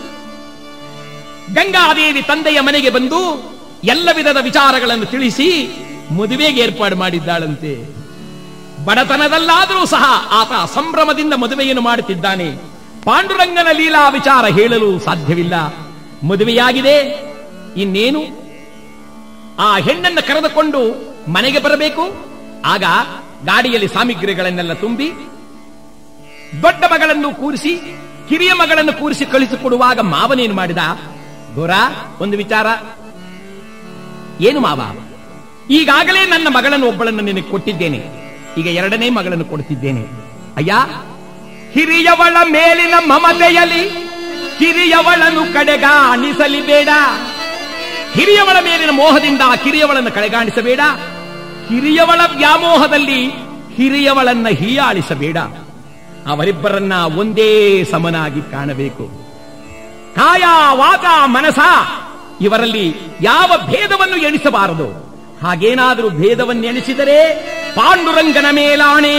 ಗಂಗಾದೇವಿ ತಂದೆಯ ಮನೆಗೆ ಬಂದು ಎಲ್ಲ ವಿಧದ ವಿಚಾರಗಳನ್ನು ತಿಳಿಸಿ ಮದುವೆಗೆ ಏರ್ಪಾಡು ಮಾಡಿದ್ದಾಳಂತೆ ಬಡತನದಲ್ಲಾದರೂ ಸಹ ಆತ ಸಂಭ್ರಮದಿಂದ ಮದುವೆಯನ್ನು ಮಾಡುತ್ತಿದ್ದಾನೆ ಪಾಂಡುರಂಗನ ಲೀಲಾ ವಿಚಾರ ಹೇಳಲು ಸಾಧ್ಯವಿಲ್ಲ ಮದುವೆಯಾಗಿದೆ ಇನ್ನೇನು ಆ ಹೆಣ್ಣನ್ನು ಕರೆದುಕೊಂಡು ಮನೆಗೆ ಬರಬೇಕು ಆಗ ಗಾಡಿಯಲ್ಲಿ ಸಾಮಗ್ರಿಗಳನ್ನೆಲ್ಲ ತುಂಬಿ ದೊಡ್ಡ ಮಗಳನ್ನು ಕೂರಿಸಿ ಕಿರಿಯ ಮಗಳನ್ನು ಕೂರಿಸಿ ಕಳಿಸಿಕೊಡುವಾಗ ಮಾವನೇನು ಮಾಡಿದ ಗೋರ ಒಂದು ವಿಚಾರ ಏನು ಮಾವ ಈಗಾಗಲೇ ನನ್ನ ಮಗಳನ್ನು ಒಬ್ಬಳನ್ನು ನಿನಗೆ ಕೊಟ್ಟಿದ್ದೇನೆ ಈಗ ಎರಡನೇ ಮಗಳನ್ನು ಕೊಡ್ತಿದ್ದೇನೆ ಅಯ್ಯ ಹಿರಿಯವಳ ಮೇಲಿನ ಮಮತೆಯಲಿ ಕಿರಿಯವಳನ್ನು ಕಡೆಗಾಣಿಸಲಿ ಬೇಡ ಹಿರಿಯವಳ ಮೇಲಿನ ಮೋಹದಿಂದ ಕಿರಿಯವಳನ್ನು ಕಡೆಗಾಣಿಸಬೇಡ ಹಿರಿಯವಳ ವ್ಯಾಮೋಹದಲ್ಲಿ ಹಿರಿಯವಳನ್ನ ಹೀಯಾಳಿಸಬೇಡ ಅವರಿಬ್ಬರನ್ನ ಒಂದೇ ಸಮನಾಗಿ ಕಾಣಬೇಕು ಕಾಯ ವಾಚ ಮನಸ ಇವರಲ್ಲಿ ಯಾವ ಭೇದವನ್ನು ಎಣಿಸಬಾರದು ಹಾಗೇನಾದರೂ ಭೇದವನ್ನು ಎಣಿಸಿದರೆ ಪಾಂಡುರಂಗನ ಮೇಲಾಣೆ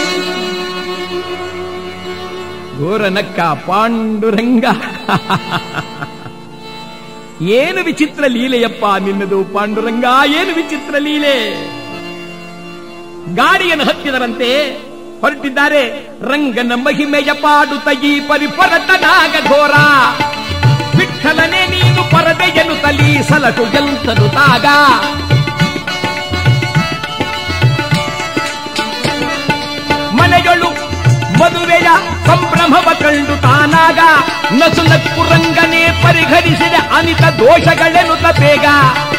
ಗೋರನಕ್ಕ ಪಾಂಡುರಂಗ ಏನು ವಿಚಿತ್ರ ಲೀಲೆಯಪ್ಪ ನಿನ್ನದು ಪಾಂಡುರಂಗ ಏನು ವಿಚಿತ್ರ ಲೀಲೆ ಗಾಡಿಯನ್ನು ಹತ್ತಿದರಂತೆ ಹೊರಟಿದ್ದಾರೆ ರಂಗನ ಮಹಿಮೆಯ ಪಾಡುತ್ತ ಈ ಪರಿಪರತನಾಗ ಘೋರ ವಿಠಲನೆ ನೀನು ಪರದೆಯನ್ನು ತಲಿ ಸಲಟು ಎಂತನು ತಾಗ ಮನೆಗಳು ಮದುವೆಯ ಸಂಭ್ರಮವ ಕಂಡು ತಾನಾಗ ನಸುನಕ್ಕು ರಂಗನೇ ಪರಿಹರಿಸಿದ ಅನಿತ ದೋಷಗಳೆನ್ನುತ್ತ ಬೇಗ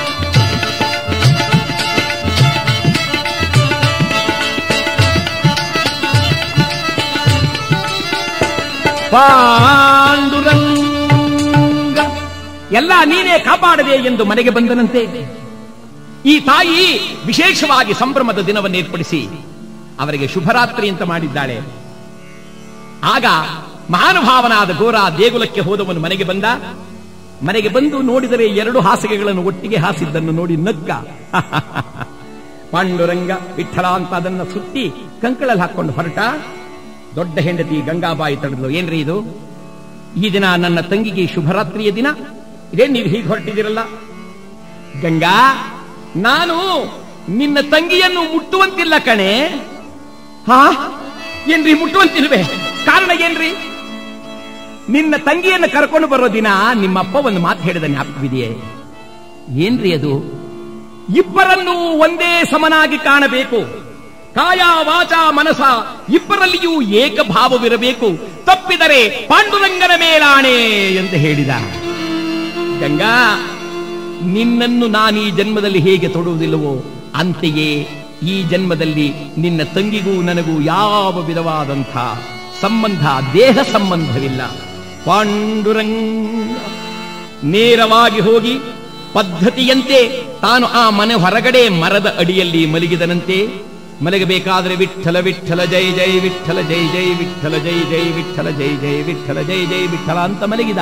ಪಾಂಡುರಂಗ ಎಲ್ಲ ನೀನೇ ಕಾಪಾಡದೆ ಎಂದು ಮನೆಗೆ ಬಂದನಂತೆ ಈ ತಾಯಿ ವಿಶೇಷವಾಗಿ ಸಂಭ್ರಮದ ದಿನವನ್ನು ಏರ್ಪಡಿಸಿ ಅವರಿಗೆ ಶುಭರಾತ್ರಿ ಅಂತ ಮಾಡಿದ್ದಾಳೆ ಆಗ ಮಹಾನುಭಾವನಾದ ಗೋರ ದೇಗುಲಕ್ಕೆ ಹೋದವನು ಮನೆಗೆ ಬಂದ ಮನೆಗೆ ಬಂದು ನೋಡಿದರೆ ಎರಡು ಹಾಸಿಗೆಗಳನ್ನು ಒಟ್ಟಿಗೆ ಹಾಸಿದ್ದನ್ನು ನೋಡಿ ನಗ್ಗ ಪಾಂಡುರಂಗ ವಿಠಲ ಅಂತ ಅದನ್ನ ಸುತ್ತಿ ಕಂಕಳಲ್ಲಿ ಹಾಕೊಂಡು ಹೊರಟ ದೊಡ್ಡ ಹೆಂಡತಿ ಗಂಗಾಬಾಯಿ ತಡೆದ್ಲು ಏನ್ರಿ ಇದು ಈ ದಿನ ನನ್ನ ತಂಗಿಗೆ ಶುಭರಾತ್ರಿಯ ದಿನ ಇದೇ ನೀವು ಹೀಗೆ ಹೊರಟಿದಿರಲ್ಲ ಗಂಗಾ ನಾನು ನಿನ್ನ ತಂಗಿಯನ್ನು ಮುಟ್ಟುವಂತಿಲ್ಲ ಕಣೆ ಹಾ ಏನ್ರಿ ಮುಟ್ಟುವಂತಿಲ್ವೇ ಕಾರಣ ಏನ್ರಿ ನಿನ್ನ ತಂಗಿಯನ್ನು ಕರ್ಕೊಂಡು ಬರೋ ದಿನ ನಿಮ್ಮಪ್ಪ ಒಂದು ಮಾತು ಹೇಳಿದ ಜ್ಞಾಪಕವಿದೆಯೇ ಏನ್ರಿ ಅದು ಇಬ್ಬರನ್ನು ಒಂದೇ ಸಮನಾಗಿ ಕಾಣಬೇಕು ಕಾಯ ವಾಚ ಮನಸ ಇಬ್ಬರಲ್ಲಿಯೂ ಏಕಭಾವವಿರಬೇಕು ತಪ್ಪಿದರೆ ಪಾಂಡುರಂಗನ ಮೇಲಾಣೆ ಎಂದು ಹೇಳಿದ ಗಂಗಾ ನಿನ್ನನ್ನು ನಾನು ಈ ಜನ್ಮದಲ್ಲಿ ಹೇಗೆ ತೊಡುವುದಿಲ್ಲವೋ ಅಂತೆಯೇ ಈ ಜನ್ಮದಲ್ಲಿ ನಿನ್ನ ತಂಗಿಗೂ ನನಗೂ ಯಾವ ವಿಧವಾದಂಥ ಸಂಬಂಧ ದೇಹ ಸಂಬಂಧವಿಲ್ಲ ಪಾಂಡುರಂಗ ನೇರವಾಗಿ ಹೋಗಿ ಪದ್ಧತಿಯಂತೆ ತಾನು ಆ ಮನೆ ಹೊರಗಡೆ ಮರದ ಅಡಿಯಲ್ಲಿ ಮಲಗಿದನಂತೆ ಮಲಗಬೇಕಾದರೆ ವಿಠಲ ವಿಠಲ ಜೈ ಜೈ ವಿಠಲ ಜೈ ಜೈ ವಿಠಲ ಜೈ ಜೈ ವಿಠಲ ಜೈ ಜೈ ವಿಠಲ ಜೈ ಜೈ ವಿಠಲ ಅಂತ ಮಲಗಿದ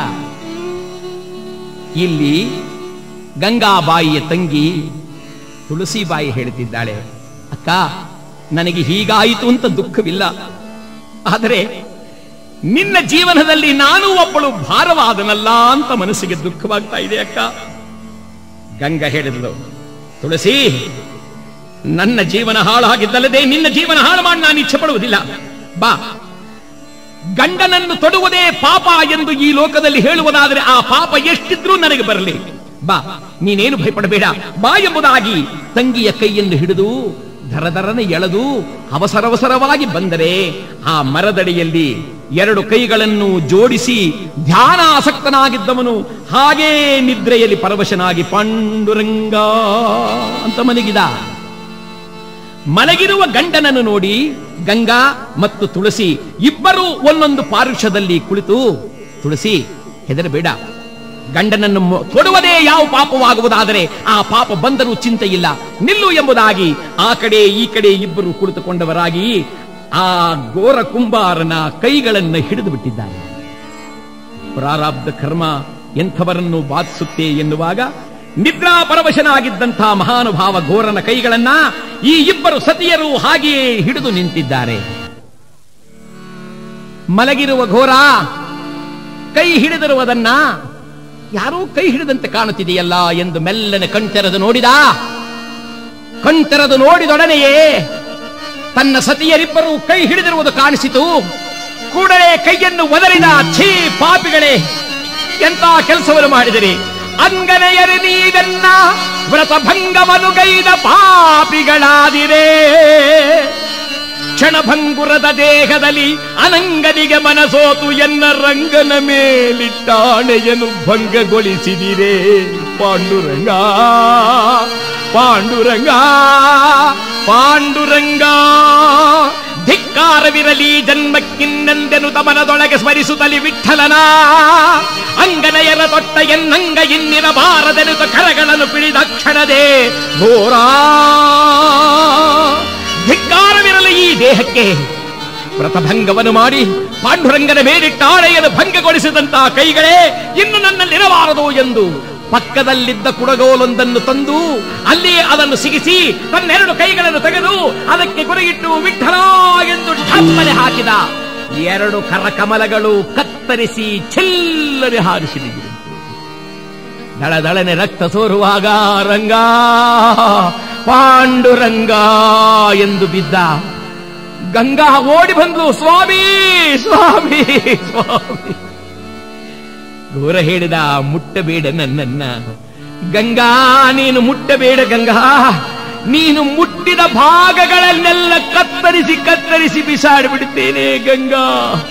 ಇಲ್ಲಿ ಗಂಗಾಬಾಯಿಯ ತಂಗಿ ತುಳಸಿಬಾಯಿ ಹೇಳ್ತಿದ್ದಾಳೆ ಅಕ್ಕ ನನಗೆ ಹೀಗಾಯಿತು ಅಂತ ದುಃಖವಿಲ್ಲ ಆದರೆ ನಿನ್ನ ಜೀವನದಲ್ಲಿ ನಾನು ಒಬ್ಬಳು ಭಾರವಾದನಲ್ಲ ಅಂತ ಮನಸ್ಸಿಗೆ ದುಃಖವಾಗ್ತಾ ಇದೆ ಅಕ್ಕ ಗಂಗ ಹೇಳಿದ್ಲು ತುಳಸಿ ನನ್ನ ಜೀವನ ಹಾಳಾಗಿದ್ದಲ್ಲದೆ ನಿನ್ನ ಜೀವನ ಹಾಳು ಮಾಡಿ ನಾನು ಇಚ್ಛೆ ಪಡುವುದಿಲ್ಲ ಬಾ ಗಂಡನನ್ನು ತೊಡುವುದೇ ಪಾಪ ಎಂದು ಈ ಲೋಕದಲ್ಲಿ ಹೇಳುವುದಾದರೆ ಆ ಪಾಪ ಎಷ್ಟಿದ್ರೂ ನನಗೆ ಬರಲಿ ಬಾ ನೀನೇನು ಭಯಪಡಬೇಡ ಬಾ ಎಂಬುದಾಗಿ ತಂಗಿಯ ಕೈಯನ್ನು ಹಿಡಿದು ಧರಧರನೆ ಎಳೆದು ಅವಸರವಸರವಾಗಿ ಬಂದರೆ ಆ ಮರದಡಿಯಲ್ಲಿ ಎರಡು ಕೈಗಳನ್ನು ಜೋಡಿಸಿ ಧ್ಯಾನಾಸಕ್ತನಾಗಿದ್ದವನು ಹಾಗೇ ನಿದ್ರೆಯಲ್ಲಿ ಪರವಶನಾಗಿ ಪಾಂಡುರಂಗ ಅಂತ ಮಲಗಿದ ಮಲಗಿರುವ ಗಂಡನನ್ನು ನೋಡಿ ಗಂಗಾ ಮತ್ತು ತುಳಸಿ ಇಬ್ಬರೂ ಒಂದೊಂದು ಪಾರುಷದಲ್ಲಿ ಕುಳಿತು ತುಳಸಿ ಹೆದರಬೇಡ ಗಂಡನನ್ನು ಮೊ- ತೊಡುವುದೇ ಯಾವ ಪಾಪವಾಗುವುದಾದರೆ ಆ ಪಾಪ ಬಂದರೂ ಚಿಂತೆ ಇಲ್ಲ ನಿಲ್ಲು ಎಂಬುದಾಗಿ ಆ ಕಡೆ ಈ ಕಡೆ ಇಬ್ಬರು ಕುಳಿತುಕೊಂಡವರಾಗಿ ಆ ಘೋರ ಕುಂಬಾರನ ಕೈಗಳನ್ನು ಹಿಡಿದು ಬಿಟ್ಟಿದ್ದಾರೆ ಪ್ರಾರಬ್ಧ ಕರ್ಮ ಎಂಥವರನ್ನು ಬಾಧಿಸುತ್ತೆ ಎನ್ನುವಾಗ ನಿದ್ರಾ ಪರವಶನಾಗಿದ್ದಂಥ ಮಹಾನುಭಾವ ಘೋರನ ಕೈಗಳನ್ನ ಈ ಇಬ್ಬರು ಸತಿಯರು ಹಾಗೆಯೇ ಹಿಡಿದು ನಿಂತಿದ್ದಾರೆ ಮಲಗಿರುವ ಘೋರ ಕೈ ಹಿಡಿದಿರುವುದನ್ನ ಯಾರೋ ಕೈ ಹಿಡಿದಂತೆ ಕಾಣುತ್ತಿದೆಯಲ್ಲ ಎಂದು ಮೆಲ್ಲನೆ ಕಣ್ತೆರೆದು ನೋಡಿದ ಕಣ್ತೆರೆದು ನೋಡಿದೊಡನೆಯೇ ತನ್ನ ಸತಿಯರಿಬ್ಬರು ಕೈ ಹಿಡಿದಿರುವುದು ಕಾಣಿಸಿತು ಕೂಡಲೇ ಕೈಯನ್ನು ಒದರಿದ ಛೀ ಪಾಪಿಗಳೇ ಎಂತ ಕೆಲಸವನ್ನು ಮಾಡಿದಿರಿ ಅಂಗನೆಯರಿ ನೀವೆನ್ನ ವ್ರತ ಭಂಗವನುಗೈದ ಪಾಪಿಗಳಾದಿರೇ ಕ್ಷಣಭಂಗುರದ ದೇಹದಲ್ಲಿ ಅನಂಗನಿಗೆ ಮನಸೋತು ಎನ್ನ ರಂಗನ ಮೇಲಿಟ್ಟಾಣೆಯನ್ನು ಭಂಗಗೊಳಿಸಿದಿರೇ ಪಾಂಡುರಂಗ ಪಾಂಡುರಂಗ ಪಾಂಡುರಂಗ ಧಿಕ್ಕಾರವಿರಲಿ ಜನ್ಮಕ್ಕಿನ್ನೆಂದೆನು ತಮನದೊಳಗೆ ಸ್ಮರಿಸುತ್ತಲಿ ವಿಠಲನ ಅಂಗನಯರ ತೊಟ್ಟ ಎನ್ನಂಗ ಇನ್ನಿರಬಾರದೆನುತ ಕರಗಳನ್ನು ಪಿಡಿದ ಕ್ಷಣದೇ ಘೋರಾ ಧಿಕ್ಕಾರವಿರಲಿ ಈ ದೇಹಕ್ಕೆ ವ್ರತಭಂಗವನ್ನು ಮಾಡಿ ಪಾಂಡುರಂಗನ ಮೇಲಿಟ್ಟ ಆಳೆಯನ್ನು ಭಂಗಗೊಳಿಸಿದಂತಹ ಕೈಗಳೇ ಇನ್ನು ನನ್ನಲ್ಲಿರಬಾರದು ಎಂದು ಪಕ್ಕದಲ್ಲಿದ್ದ ಕುಡಗೋಲೊಂದನ್ನು ತಂದು ಅಲ್ಲಿಯೇ ಅದನ್ನು ಸಿಗಿಸಿ ತನ್ನೆರಡು ಕೈಗಳನ್ನು ತೆಗೆದು ಅದಕ್ಕೆ ಗುರಿಯಿಟ್ಟು ವಿಠಲ ಎಂದು ಢಪ್ಪನೆ ಹಾಕಿದ ಎರಡು ಕರಕಮಲಗಳು ಕತ್ತರಿಸಿ ಚೆಲ್ಲನೆ ಹಾರಿಸಿದೆ ದಳದಳನೆ ರಕ್ತ ಸೋರುವಾಗ ರಂಗ ಪಾಂಡುರಂಗ ಎಂದು ಬಿದ್ದ ಗಂಗಾ ಓಡಿ ಬಂದ್ಲು ಸ್ವಾಮಿ ಸ್ವಾಮಿ ಸ್ವಾಮಿ ಘೋರ ಹೇಳಿದ ಮುಟ್ಟಬೇಡ ನನ್ನನ್ನ ಗಂಗಾ ನೀನು ಮುಟ್ಟಬೇಡ ಗಂಗಾ ನೀನು ಮುಟ್ಟಿದ ಭಾಗಗಳನ್ನೆಲ್ಲ ಕತ್ತರಿಸಿ ಕತ್ತರಿಸಿ ಬಿಸಾಡಿಬಿಡುತ್ತೇನೆ ಗಂಗಾ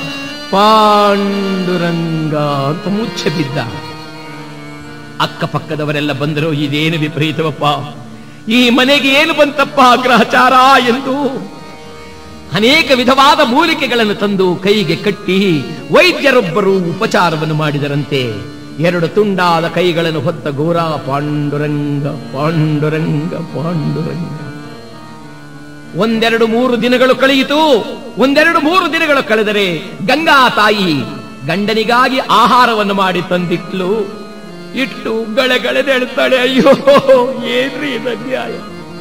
ಪಾಂಡುರಂಗ ಅಂತ ಮುಚ್ಚ ಬಿದ್ದ ಅಕ್ಕಪಕ್ಕದವರೆಲ್ಲ ಬಂದರು ಇದೇನು ವಿಪರೀತವಪ್ಪ ಈ ಮನೆಗೆ ಏನು ಬಂತಪ್ಪ ಗ್ರಹಚಾರ ಎಂದು ಅನೇಕ ವಿಧವಾದ ಮೂಲಿಕೆಗಳನ್ನು ತಂದು ಕೈಗೆ ಕಟ್ಟಿ ವೈದ್ಯರೊಬ್ಬರು ಉಪಚಾರವನ್ನು ಮಾಡಿದರಂತೆ ಎರಡು ತುಂಡಾದ ಕೈಗಳನ್ನು ಹೊತ್ತ ಘೋರ ಪಾಂಡುರಂಗ ಪಾಂಡುರಂಗ ಪಾಂಡುರಂಗ ಒಂದೆರಡು ಮೂರು ದಿನಗಳು ಕಳೆಯಿತು ಒಂದೆರಡು ಮೂರು ದಿನಗಳು ಕಳೆದರೆ ಗಂಗಾ ತಾಯಿ ಗಂಡನಿಗಾಗಿ ಆಹಾರವನ್ನು ಮಾಡಿ ತಂದಿಟ್ಲು ಇಟ್ಟು ಗಳೆಗಳೆದೆಳ್ತಾಳೆ ಅಯ್ಯೋ ಏನ್ರಿ ಇದು ಅನ್ಯಾಯ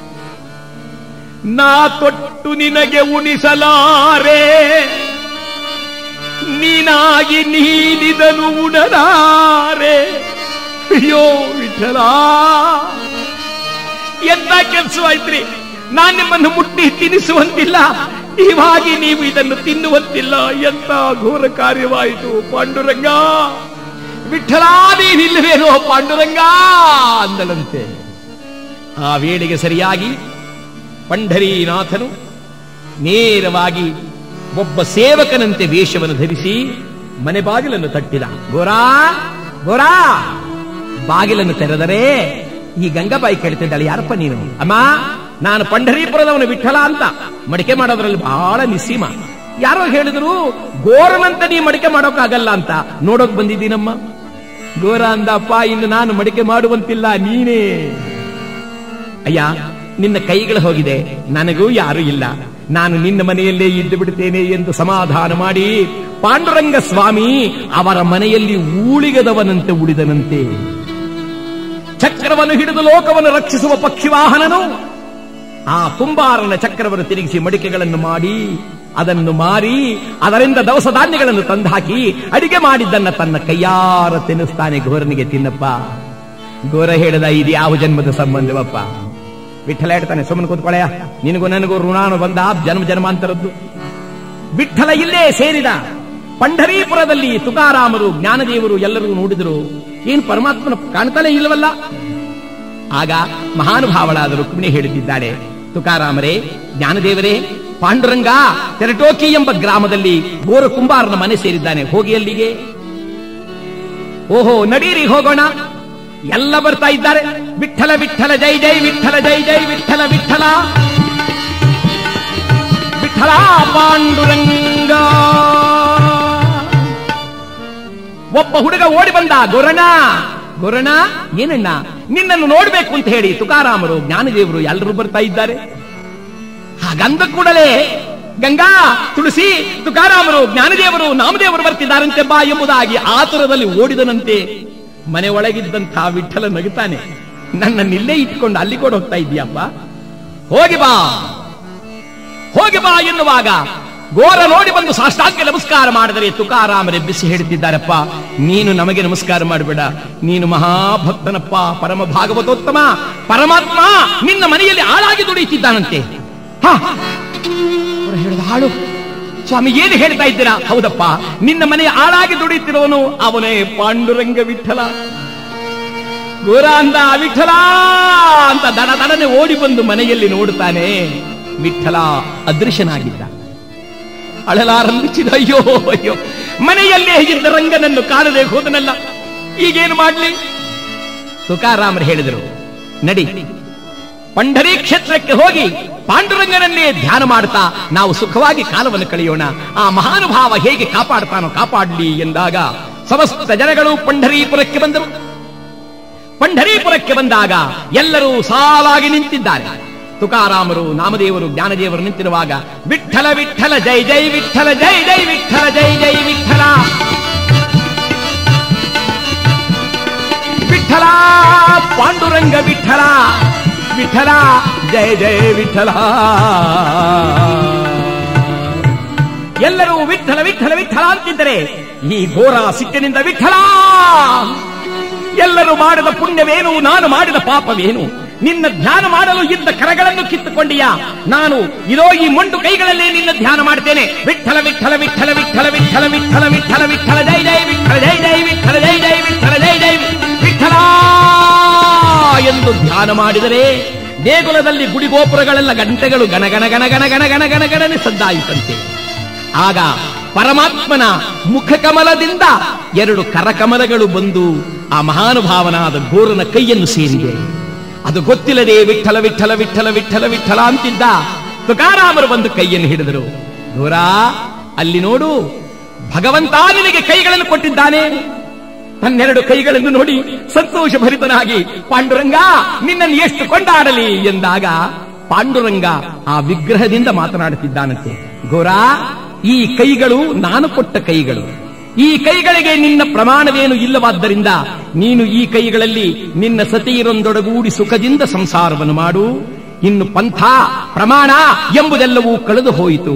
ನಾ ತೊಟ್ಟು ನಿನಗೆ ಉಣಿಸಲಾರೆ ನೀನಾಗಿ ನೀಡಿದನು ಉಣಲಾರೆ ಅಯ್ಯೋ ವಿಠಲ ಎಂತ ಕೆಲಸವಾಯ್ತ್ರಿ ನಾನ್ ನಿಮ್ಮನ್ನು ಮುಟ್ಟಿ ತಿನ್ನಿಸುವಂತಿಲ್ಲ ಇವಾಗಿ ನೀವು ಇದನ್ನು ತಿನ್ನುವಂತಿಲ್ಲ ಎಂತ ಘೋರ ಕಾರ್ಯವಾಯಿತು ಪಾಂಡುರಂಗ ವಿಠಲ ನೀವಿಲ್ಲವೇನೋ ಪಾಂಡುರಂಗ ಅಂದಳಂತೆ ಆ ವೇಳೆಗೆ ಸರಿಯಾಗಿ ಪಂಢರೀನಾಥನು ನೇರವಾಗಿ ಒಬ್ಬ ಸೇವಕನಂತೆ ವೇಷವನ್ನು ಧರಿಸಿ ಮನೆ ಬಾಗಿಲನ್ನು ತಟ್ಟಿದ ಗೋರಾ ಗೋರಾ ಬಾಗಿಲನ್ನು ತೆರೆದರೆ ಈ ಗಂಗಾಬಾಯಿ ಕೇಳ್ತಿದ್ದಾಳೆ ಯಾರಪ್ಪ ನೀನು ಅಮ್ಮ ನಾನು ಪಂಢರೀಪುರದವನು ವಿಠಲ ಅಂತ ಮಡಿಕೆ ಮಾಡೋದ್ರಲ್ಲಿ ಬಹಳ ನಿಸ್ಸೀಮ ಯಾರೋ ಹೇಳಿದ್ರು ಗೋರನಂತ ನೀ ಮಡಿಕೆ ಮಾಡೋಕ್ಕಾಗಲ್ಲ ಅಂತ ನೋಡೋಕ್ ಬಂದಿದ್ದೀನಮ್ಮ ಗೋರ ಅಂದಪ್ಪ ಇನ್ನು ನಾನು ಮಡಿಕೆ ಮಾಡುವಂತಿಲ್ಲ ನೀನೇ ಅಯ್ಯ ನಿನ್ನ ಕೈಗಳು ಹೋಗಿದೆ ನನಗೂ ಯಾರು ಇಲ್ಲ ನಾನು ನಿನ್ನ ಮನೆಯಲ್ಲೇ ಇದ್ದು ಬಿಡುತ್ತೇನೆ ಎಂದು ಸಮಾಧಾನ ಮಾಡಿ ಪಾಂಡುರಂಗ ಸ್ವಾಮಿ ಅವರ ಮನೆಯಲ್ಲಿ ಊಳಿಗದವನಂತೆ ಉಳಿದನಂತೆ ಚಕ್ರವನ್ನು ಹಿಡಿದು ಲೋಕವನ್ನು ರಕ್ಷಿಸುವ ಪಕ್ಷಿವಾಹನನು ಆ ಕುಂಬಾರನ ಚಕ್ರವನ್ನು ತಿರುಗಿಸಿ ಮಡಿಕೆಗಳನ್ನು ಮಾಡಿ ಅದನ್ನು ಮಾರಿ ಅದರಿಂದ ದವಸ ಧಾನ್ಯಗಳನ್ನು ತಂದಾಕಿ ಅಡಿಗೆ ಮಾಡಿದ್ದನ್ನ ತನ್ನ ಕೈಯಾರ ತಿನ್ನಿಸ್ತಾನೆ ಘೋರನಿಗೆ ತಿನ್ನಪ್ಪ ಘೋರ ಹೇಳಿದ ಇದು ಯಾವ ಜನ್ಮದ ಸಂಬಂಧವಪ್ಪ ವಿಠಲ ಹೇಳ್ತಾನೆ ಸುಮ್ಮನೆ ಕೂತ್ಕೊಳ್ಳಯ್ಯ ನಿನಗೂ ನನಗೂ ಋಣಾನು ಬಂದ ಜನ್ಮ ಜನ್ಮಾಂತರದ್ದು ವಿಠಲ ಇಲ್ಲೇ ಸೇರಿದ ಪಂಢರೀಪುರದಲ್ಲಿ ತುಕಾರಾಮರು ಜ್ಞಾನದೇವರು ಎಲ್ಲರೂ ನೋಡಿದರು ಏನು ಪರಮಾತ್ಮನ ಕಾಣ್ತಾನೆ ಇಲ್ಲವಲ್ಲ ಆಗ ಮಹಾನುಭಾವಳಾದ ರುಕ್ಮಿಣಿ ಹೇಳುತ್ತಿದ್ದಾಳೆ ತುಕಾರಾಮರೇ ಜ್ಞಾನದೇವರೇ ಪಾಂಡುರಂಗ ತೆರಟೋಕಿ ಎಂಬ ಗ್ರಾಮದಲ್ಲಿ ಗೋರ ಕುಂಬಾರನ ಮನೆ ಸೇರಿದ್ದಾನೆ ಹೋಗಿ ಅಲ್ಲಿಗೆ ಓಹೋ ನಡೀರಿ ಹೋಗೋಣ ಎಲ್ಲ ಬರ್ತಾ ಇದ್ದಾರೆ ವಿಠಲ ವಿಠಲ ಜೈ ಜೈ ವಿಠಲ ಜೈ ಜೈ ವಿಠಲ ವಿಠಲ ವಿಠಲ ಪಾಂಡುರಂಗ ಒಬ್ಬ ಹುಡುಗ ಓಡಿ ಬಂದ ಗೊರಣ ಗೊರಣ ಏನಣ್ಣ ನಿನ್ನನ್ನು ನೋಡ್ಬೇಕು ಅಂತ ಹೇಳಿ ತುಕಾರಾಮರು ಜ್ಞಾನದೇವರು ಎಲ್ಲರೂ ಬರ್ತಾ ಇದ್ದಾರೆ ಹಾಗಂದ ಕೂಡಲೇ ಗಂಗಾ ತುಳಸಿ ತುಕಾರಾಮರು ಜ್ಞಾನದೇವರು ನಾಮದೇವರು ಬರ್ತಿದ್ದಾರಂತೆ ಬಾ ಎಂಬುದಾಗಿ ಆತುರದಲ್ಲಿ ಓಡಿದನಂತೆ ಮನೆ ಒಳಗಿದ್ದಂಥ ವಿಠಲ ನಗುತ್ತಾನೆ ನನ್ನನ್ನಿಲ್ಲೇ ಇಟ್ಕೊಂಡು ಅಲ್ಲಿ ಕೂಡ ಹೋಗ್ತಾ ಇದೀಯಪ್ಪ ಹೋಗಿ ಬಾ ಹೋಗಿ ಬಾ ಎನ್ನುವಾಗ ಘೋರ ನೋಡಿ ಬಂದು ಸಾಷ್ಟಾಂಗ ನಮಸ್ಕಾರ ಮಾಡಿದರೆ ತುಕಾರಾಮರೆ ಬಿಸಿ ಹೇಳ್ತಿದ್ದಾರಪ್ಪ ನೀನು ನಮಗೆ ನಮಸ್ಕಾರ ಮಾಡಬೇಡ ನೀನು ಮಹಾಭಕ್ತನಪ್ಪ ಪರಮ ಭಾಗವತೋತ್ತಮ ಪರಮಾತ್ಮ ನಿನ್ನ ಮನೆಯಲ್ಲಿ ಆಳಾಗಿ ದುಡಿಯುತ್ತಿದ್ದಾನಂತೆ ಹಾ ಅವ್ರು ಹೇಳಿದ ಹಾಳು ಸ್ವಾಮಿ ಏನು ಹೇಳ್ತಾ ಇದ್ದೀರಾ ಹೌದಪ್ಪ ನಿನ್ನ ಮನೆ ಆಳಾಗಿ ದುಡಿಯುತ್ತಿರುವನು ಅವನೇ ಪಾಂಡುರಂಗ ವಿಠಲ ಗೋರ ಅಂದ ವಿಠಲ ಅಂತ ದಡ ದಡನೆ ಓಡಿ ಬಂದು ಮನೆಯಲ್ಲಿ ನೋಡುತ್ತಾನೆ ವಿಠಲ ಅದೃಶ್ಯನಾಗಿದ್ದ ಅಳಲಾರಂಭಿಸಿದ ಅಯ್ಯೋ ಅಯ್ಯೋ ಮನೆಯಲ್ಲೇ ಇದ್ದ ರಂಗನನ್ನು ಕಾಣದೆ ಹೋದನಲ್ಲ ಈಗೇನು ಮಾಡ್ಲಿ ತುಕಾರಾಮರು ಹೇಳಿದರು ನಡಿ ಪಂಢರಿ ಕ್ಷೇತ್ರಕ್ಕೆ ಹೋಗಿ ಪಾಂಡುರಂಗನನ್ನೇ ಧ್ಯಾನ ಮಾಡ್ತಾ ನಾವು ಸುಖವಾಗಿ ಕಾಲವನ್ನು ಕಳೆಯೋಣ ಆ ಮಹಾನುಭಾವ ಹೇಗೆ ಕಾಪಾಡ್ತಾನೋ ಕಾಪಾಡಲಿ ಎಂದಾಗ ಸಮಸ್ತ ಜನಗಳು ಪಂಢರೀಪುರಕ್ಕೆ ಬಂದರು ಪಂಢರೀಪುರಕ್ಕೆ ಬಂದಾಗ ಎಲ್ಲರೂ ಸಾಲಾಗಿ ನಿಂತಿದ್ದಾರೆ ತುಕಾರಾಮರು ನಾಮದೇವರು ಜ್ಞಾನದೇವರು ನಿಂತಿರುವಾಗ ವಿಠಲ ವಿಠಲ ಜೈ ಜೈ ವಿಠಲ ಜೈ ಜೈ ವಿಠಲ ಜೈ ಜೈ ವಿಠಲ ವಿಠಲ ಪಾಂಡುರಂಗ ವಿಠಲ ವಿಠಲ ಜಯ ಜಯ ವಿಠಲ ಎಲ್ಲರೂ ವಿಠಲ ವಿಠಲ ವಿಠಲ ಅಂತಿದ್ದರೆ ಈ ಘೋರ ಸಿಟ್ಟಿನಿಂದ ವಿಠಲ ಎಲ್ಲರೂ ಮಾಡಿದ ಪುಣ್ಯವೇನು ನಾನು ಮಾಡಿದ ಪಾಪವೇನು ನಿನ್ನ ಧ್ಯಾನ ಮಾಡಲು ಇದ್ದ ಕರಗಳನ್ನು ಕಿತ್ತುಕೊಂಡಿಯಾ ನಾನು ಇದೋ ಈ ಮೊಂಡು ಕೈಗಳಲ್ಲೇ ನಿನ್ನ ಧ್ಯಾನ ಮಾಡ್ತೇನೆ ವಿಠಲ ವಿಠಲ ವಿಠಲ ವಿಠಲ ವಿಠಲ ವಿಠಲ ವಿಠಲ ವಿಠಲ ಜೈ ಜೈ ವಿಠಲ ಜೈ ಜೈ ವಿಠಲ ಜೈ ಜೈ ವಿಠಲ ಜೈ ಜೈ ವಿಠಲ ಎಂದು ಧ್ಯಾನ ಮಾಡಿದರೆ ದೇಗುಲದಲ್ಲಿ ಗುಡಿಗೋಪುರಗಳೆಲ್ಲ ಗಂಟೆಗಳು ಗಣ ಗಣ ಗಣ ಗಣ ಗಣ ಗಣ ಗಣ ಗಣನೆ ಸದ್ದಾಯಿತಂತೆ ಆಗ ಪರಮಾತ್ಮನ ಮುಖಕಮಲದಿಂದ ಎರಡು ಕರಕಮಲಗಳು ಬಂದು ಆ ಮಹಾನುಭಾವನಾದ ಘೋರನ ಕೈಯನ್ನು ಸೇರಿದೆ ಅದು ಗೊತ್ತಿಲ್ಲದೆ ವಿಠಲ ವಿಠಲ ವಿಠಲ ವಿಠಲ ವಿಠಲ ಅಂತಿದ್ದ ತುಕಾರಾಮರು ಬಂದು ಕೈಯನ್ನು ಹಿಡಿದರು ಘೋರ ಅಲ್ಲಿ ನೋಡು ಭಗವಂತ ನಿನಗೆ ಕೈಗಳನ್ನು ಕೊಟ್ಟಿದ್ದಾನೆ ತನ್ನೆರಡು ಕೈಗಳನ್ನು ನೋಡಿ ಸಂತೋಷ ಭರಿತನಾಗಿ ಪಾಂಡುರಂಗ ನಿನ್ನನ್ನು ಎಷ್ಟು ಕೊಂಡಾಡಲಿ ಎಂದಾಗ ಪಾಂಡುರಂಗ ಆ ವಿಗ್ರಹದಿಂದ ಮಾತನಾಡುತ್ತಿದ್ದಾನಂತೆ ಘೋರ ಈ ಕೈಗಳು ನಾನು ಕೊಟ್ಟ ಕೈಗಳು ಈ ಕೈಗಳಿಗೆ ನಿನ್ನ ಪ್ರಮಾಣವೇನು ಇಲ್ಲವಾದ್ದರಿಂದ ನೀನು ಈ ಕೈಗಳಲ್ಲಿ ನಿನ್ನ ಸತಿಯರೊಂದೊಡಗೂಡಿ ಸುಖದಿಂದ ಸಂಸಾರವನ್ನು ಮಾಡು ಇನ್ನು ಪಂಥ ಪ್ರಮಾಣ ಎಂಬುದೆಲ್ಲವೂ ಕಳೆದು ಹೋಯಿತು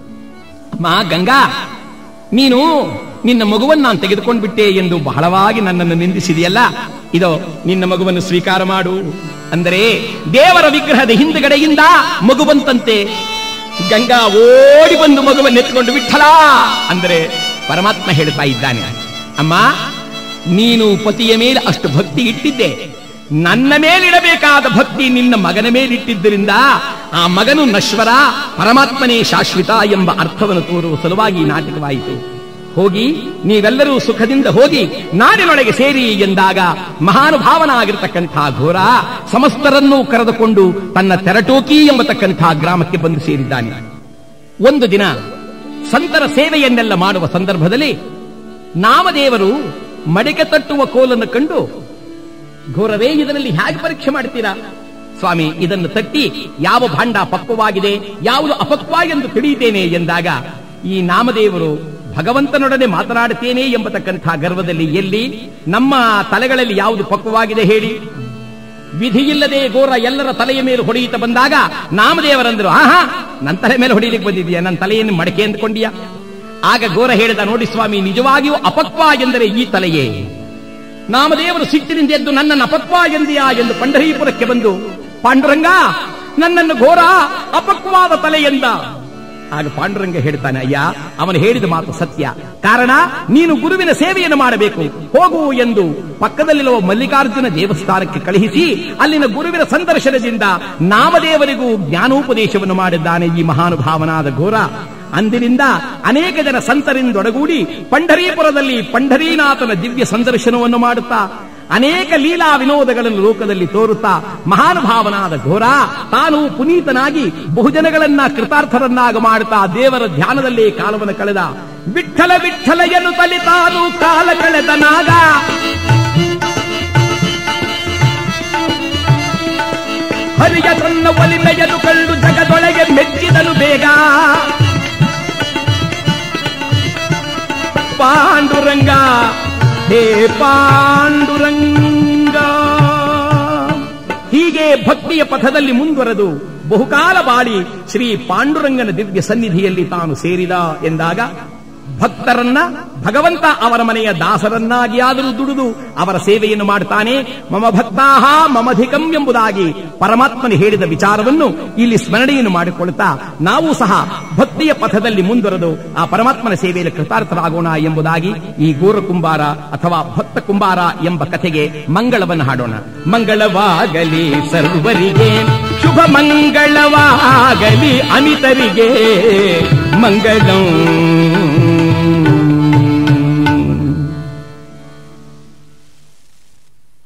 ಅಮ್ಮ ಗಂಗಾ ನೀನು ನಿನ್ನ ಮಗುವನ್ನು ನಾನು ತೆಗೆದುಕೊಂಡು ಬಿಟ್ಟೆ ಎಂದು ಬಹಳವಾಗಿ ನನ್ನನ್ನು ನಿಂದಿಸಿದೆಯಲ್ಲ ಇದೋ ನಿನ್ನ ಮಗುವನ್ನು ಸ್ವೀಕಾರ ಮಾಡು ಅಂದರೆ ದೇವರ ವಿಗ್ರಹದ ಹಿಂದುಗಡೆಯಿಂದ ಮಗು ಬಂತಂತೆ ಗಂಗಾ ಓಡಿ ಬಂದು ಮಗುವನ್ನು ಎತ್ಕೊಂಡು ವಿಠಲ ಅಂದರೆ ಪರಮಾತ್ಮ ಹೇಳ್ತಾ ಇದ್ದಾನೆ ಅಮ್ಮ ನೀನು ಪತಿಯ ಮೇಲೆ ಅಷ್ಟು ಭಕ್ತಿ ಇಟ್ಟಿದ್ದೆ ನನ್ನ ಮೇಲಿಡಬೇಕಾದ ಭಕ್ತಿ ನಿನ್ನ ಮಗನ ಮೇಲಿಟ್ಟಿದ್ದರಿಂದ ಆ ಮಗನು ನಶ್ವರ ಪರಮಾತ್ಮನೇ ಶಾಶ್ವತ ಎಂಬ ಅರ್ಥವನ್ನು ತೋರುವ ಸಲುವಾಗಿ ಈ ನಾಟಕವಾಯಿತು ಹೋಗಿ ನೀವೆಲ್ಲರೂ ಸುಖದಿಂದ ಹೋಗಿ ನಾಡಿನೊಳಗೆ ಸೇರಿ ಎಂದಾಗ ಮಹಾನುಭಾವನಾಗಿರ್ತಕ್ಕಂಥ ಘೋರ ಸಮಸ್ತರನ್ನೂ ಕರೆದುಕೊಂಡು ತನ್ನ ತೆರಟೋಕಿ ಎಂಬತಕ್ಕಂಥ ಗ್ರಾಮಕ್ಕೆ ಬಂದು ಸೇರಿದ್ದಾನೆ ಒಂದು ದಿನ ಸಂತರ ಸೇವೆಯನ್ನೆಲ್ಲ ಮಾಡುವ ಸಂದರ್ಭದಲ್ಲಿ ನಾಮದೇವರು ಮಡಿಕೆ ತಟ್ಟುವ ಕೋಲನ್ನು ಕಂಡು ಘೋರವೇ ಇದರಲ್ಲಿ ಹೇಗೆ ಪರೀಕ್ಷೆ ಮಾಡ್ತೀರಾ ಸ್ವಾಮಿ ಇದನ್ನು ತಟ್ಟಿ ಯಾವ ಭಾಂಡ ಪಕ್ವವಾಗಿದೆ ಯಾವುದು ಅಪಕ್ವ ಎಂದು ತಿಳಿಯುತ್ತೇನೆ ಎಂದಾಗ ಈ ನಾಮದೇವರು ಭಗವಂತನೊಡನೆ ಮಾತನಾಡುತ್ತೇನೆ ಎಂಬತಕ್ಕಂಥ ಗರ್ವದಲ್ಲಿ ಎಲ್ಲಿ ನಮ್ಮ ತಲೆಗಳಲ್ಲಿ ಯಾವುದು ಪಕ್ವವಾಗಿದೆ ಹೇಳಿ ವಿಧಿಯಿಲ್ಲದೆ ಘೋರ ಎಲ್ಲರ ತಲೆಯ ಮೇಲೆ ಹೊಡೆಯುತ್ತಾ ಬಂದಾಗ ನಾಮದೇವರಂದ್ರು ಆಹಾ ನನ್ನ ತಲೆ ಮೇಲೆ ಹೊಡಿಲಿಕ್ಕೆ ಬಂದಿದೆಯಾ ನನ್ನ ತಲೆಯನ್ನು ಮಡಕೆ ಅಂದ್ಕೊಂಡಿಯಾ ಆಗ ಘೋರ ಹೇಳಿದ ನೋಡಿ ಸ್ವಾಮಿ ನಿಜವಾಗಿಯೂ ಅಪಕ್ವ ಎಂದರೆ ಈ ತಲೆಯೇ ನಾಮದೇವರು ಸಿಟ್ಟಿನಿಂದ ಎದ್ದು ನನ್ನನ್ನು ಅಪಕ್ವ ಎಂದಿಯಾ ಎಂದು ಪಂಡರೀಪುರಕ್ಕೆ ಬಂದು ಪಾಂಡುರಂಗ ನನ್ನನ್ನು ಘೋರ ಅಪಕ್ವಾದ ತಲೆ ಎಂದ ಆಗ ಪಾಂಡುರಂಗ ಹೇಳ್ತಾನೆ ಅಯ್ಯ ಅವನು ಹೇಳಿದ ಮಾತು ಸತ್ಯ ಕಾರಣ ನೀನು ಗುರುವಿನ ಸೇವೆಯನ್ನು ಮಾಡಬೇಕು ಹೋಗು ಎಂದು ಪಕ್ಕದಲ್ಲಿರುವ ಮಲ್ಲಿಕಾರ್ಜುನ ದೇವಸ್ಥಾನಕ್ಕೆ ಕಳುಹಿಸಿ ಅಲ್ಲಿನ ಗುರುವಿನ ಸಂದರ್ಶನದಿಂದ ನಾಮದೇವರಿಗೂ ಜ್ಞಾನೋಪದೇಶವನ್ನು ಮಾಡಿದ್ದಾನೆ ಈ ಮಹಾನುಭಾವನಾದ ಘೋರ ಅಂದಿನಿಂದ ಅನೇಕ ಜನ ಸಂತರಿಂದೊಡಗೂಡಿ ಪಂಢರೀಪುರದಲ್ಲಿ ಪಂಢರೀನಾಥನ ದಿವ್ಯ ಸಂದರ್ಶನವನ್ನು ಮಾಡುತ್ತಾ ಅನೇಕ ಲೀಲಾ ವಿನೋದಗಳನ್ನು ಲೋಕದಲ್ಲಿ ತೋರುತ್ತಾ ಮಹಾನುಭಾವನಾದ ಘೋರ ತಾನು ಪುನೀತನಾಗಿ ಬಹುಜನಗಳನ್ನ ಕೃತಾರ್ಥರನ್ನಾಗ ಮಾಡುತ್ತಾ ದೇವರ ಧ್ಯಾನದಲ್ಲೇ ಕಾಲವನ್ನು ಕಳೆದ ವಿಠಲ ವಿಠಲ ಎನ್ನುತ್ತಲಿ ತಾನು ಕಾಲ ಕಳೆದ ನಾಗ ಹರಿಯ ತನ್ನ ಒಲಿಮೆಯನ್ನು ಕಂಡು ಜಗದೊಳಗೆ ಮೆಚ್ಚಿದನು ಬೇಗ ಪಾಂಡುರಂಗ ಹೇ ಪಾಂಡುರಂಗ ಹೀಗೆ ಭಕ್ತಿಯ ಪಥದಲ್ಲಿ ಮುಂದುವರೆದು ಬಹುಕಾಲ ಬಾಳಿ ಶ್ರೀ ಪಾಂಡುರಂಗನ ದಿವ್ಯ ಸನ್ನಿಧಿಯಲ್ಲಿ ತಾನು ಸೇರಿದ ಎಂದಾಗ ಭಕ್ತರನ್ನ ಭಗವಂತ ಅವರ ಮನೆಯ ದಾಸರನ್ನಾಗಿಯಾದರೂ ದುಡಿದು ಅವರ ಸೇವೆಯನ್ನು ಮಾಡ್ತಾನೆ ಮಮ ಭಕ್ತಾಹ ಮಮಧಿಕಂ ಎಂಬುದಾಗಿ ಪರಮಾತ್ಮನು ಹೇಳಿದ ವಿಚಾರವನ್ನು ಇಲ್ಲಿ ಸ್ಮರಣೆಯನ್ನು ಮಾಡಿಕೊಳ್ತಾ ನಾವು ಸಹ ಭಕ್ತಿಯ ಪಥದಲ್ಲಿ ಮುಂದುವರೆದು ಆ ಪರಮಾತ್ಮನ ಸೇವೆಯಲ್ಲಿ ಕೃತಾರ್ಥರಾಗೋಣ ಎಂಬುದಾಗಿ ಈ ಗೋರ ಕುಂಬಾರ ಅಥವಾ ಭಕ್ತ ಕುಂಬಾರ ಎಂಬ ಕಥೆಗೆ ಮಂಗಳವನ್ನು ಹಾಡೋಣ ಮಂಗಳವಾಗಲಿ ಸರ್ವರಿಗೆ ಶುಭ ಮಂಗಳವಾಗಲಿ ಅಮಿತರಿಗೆ ಮಂಗಳಂ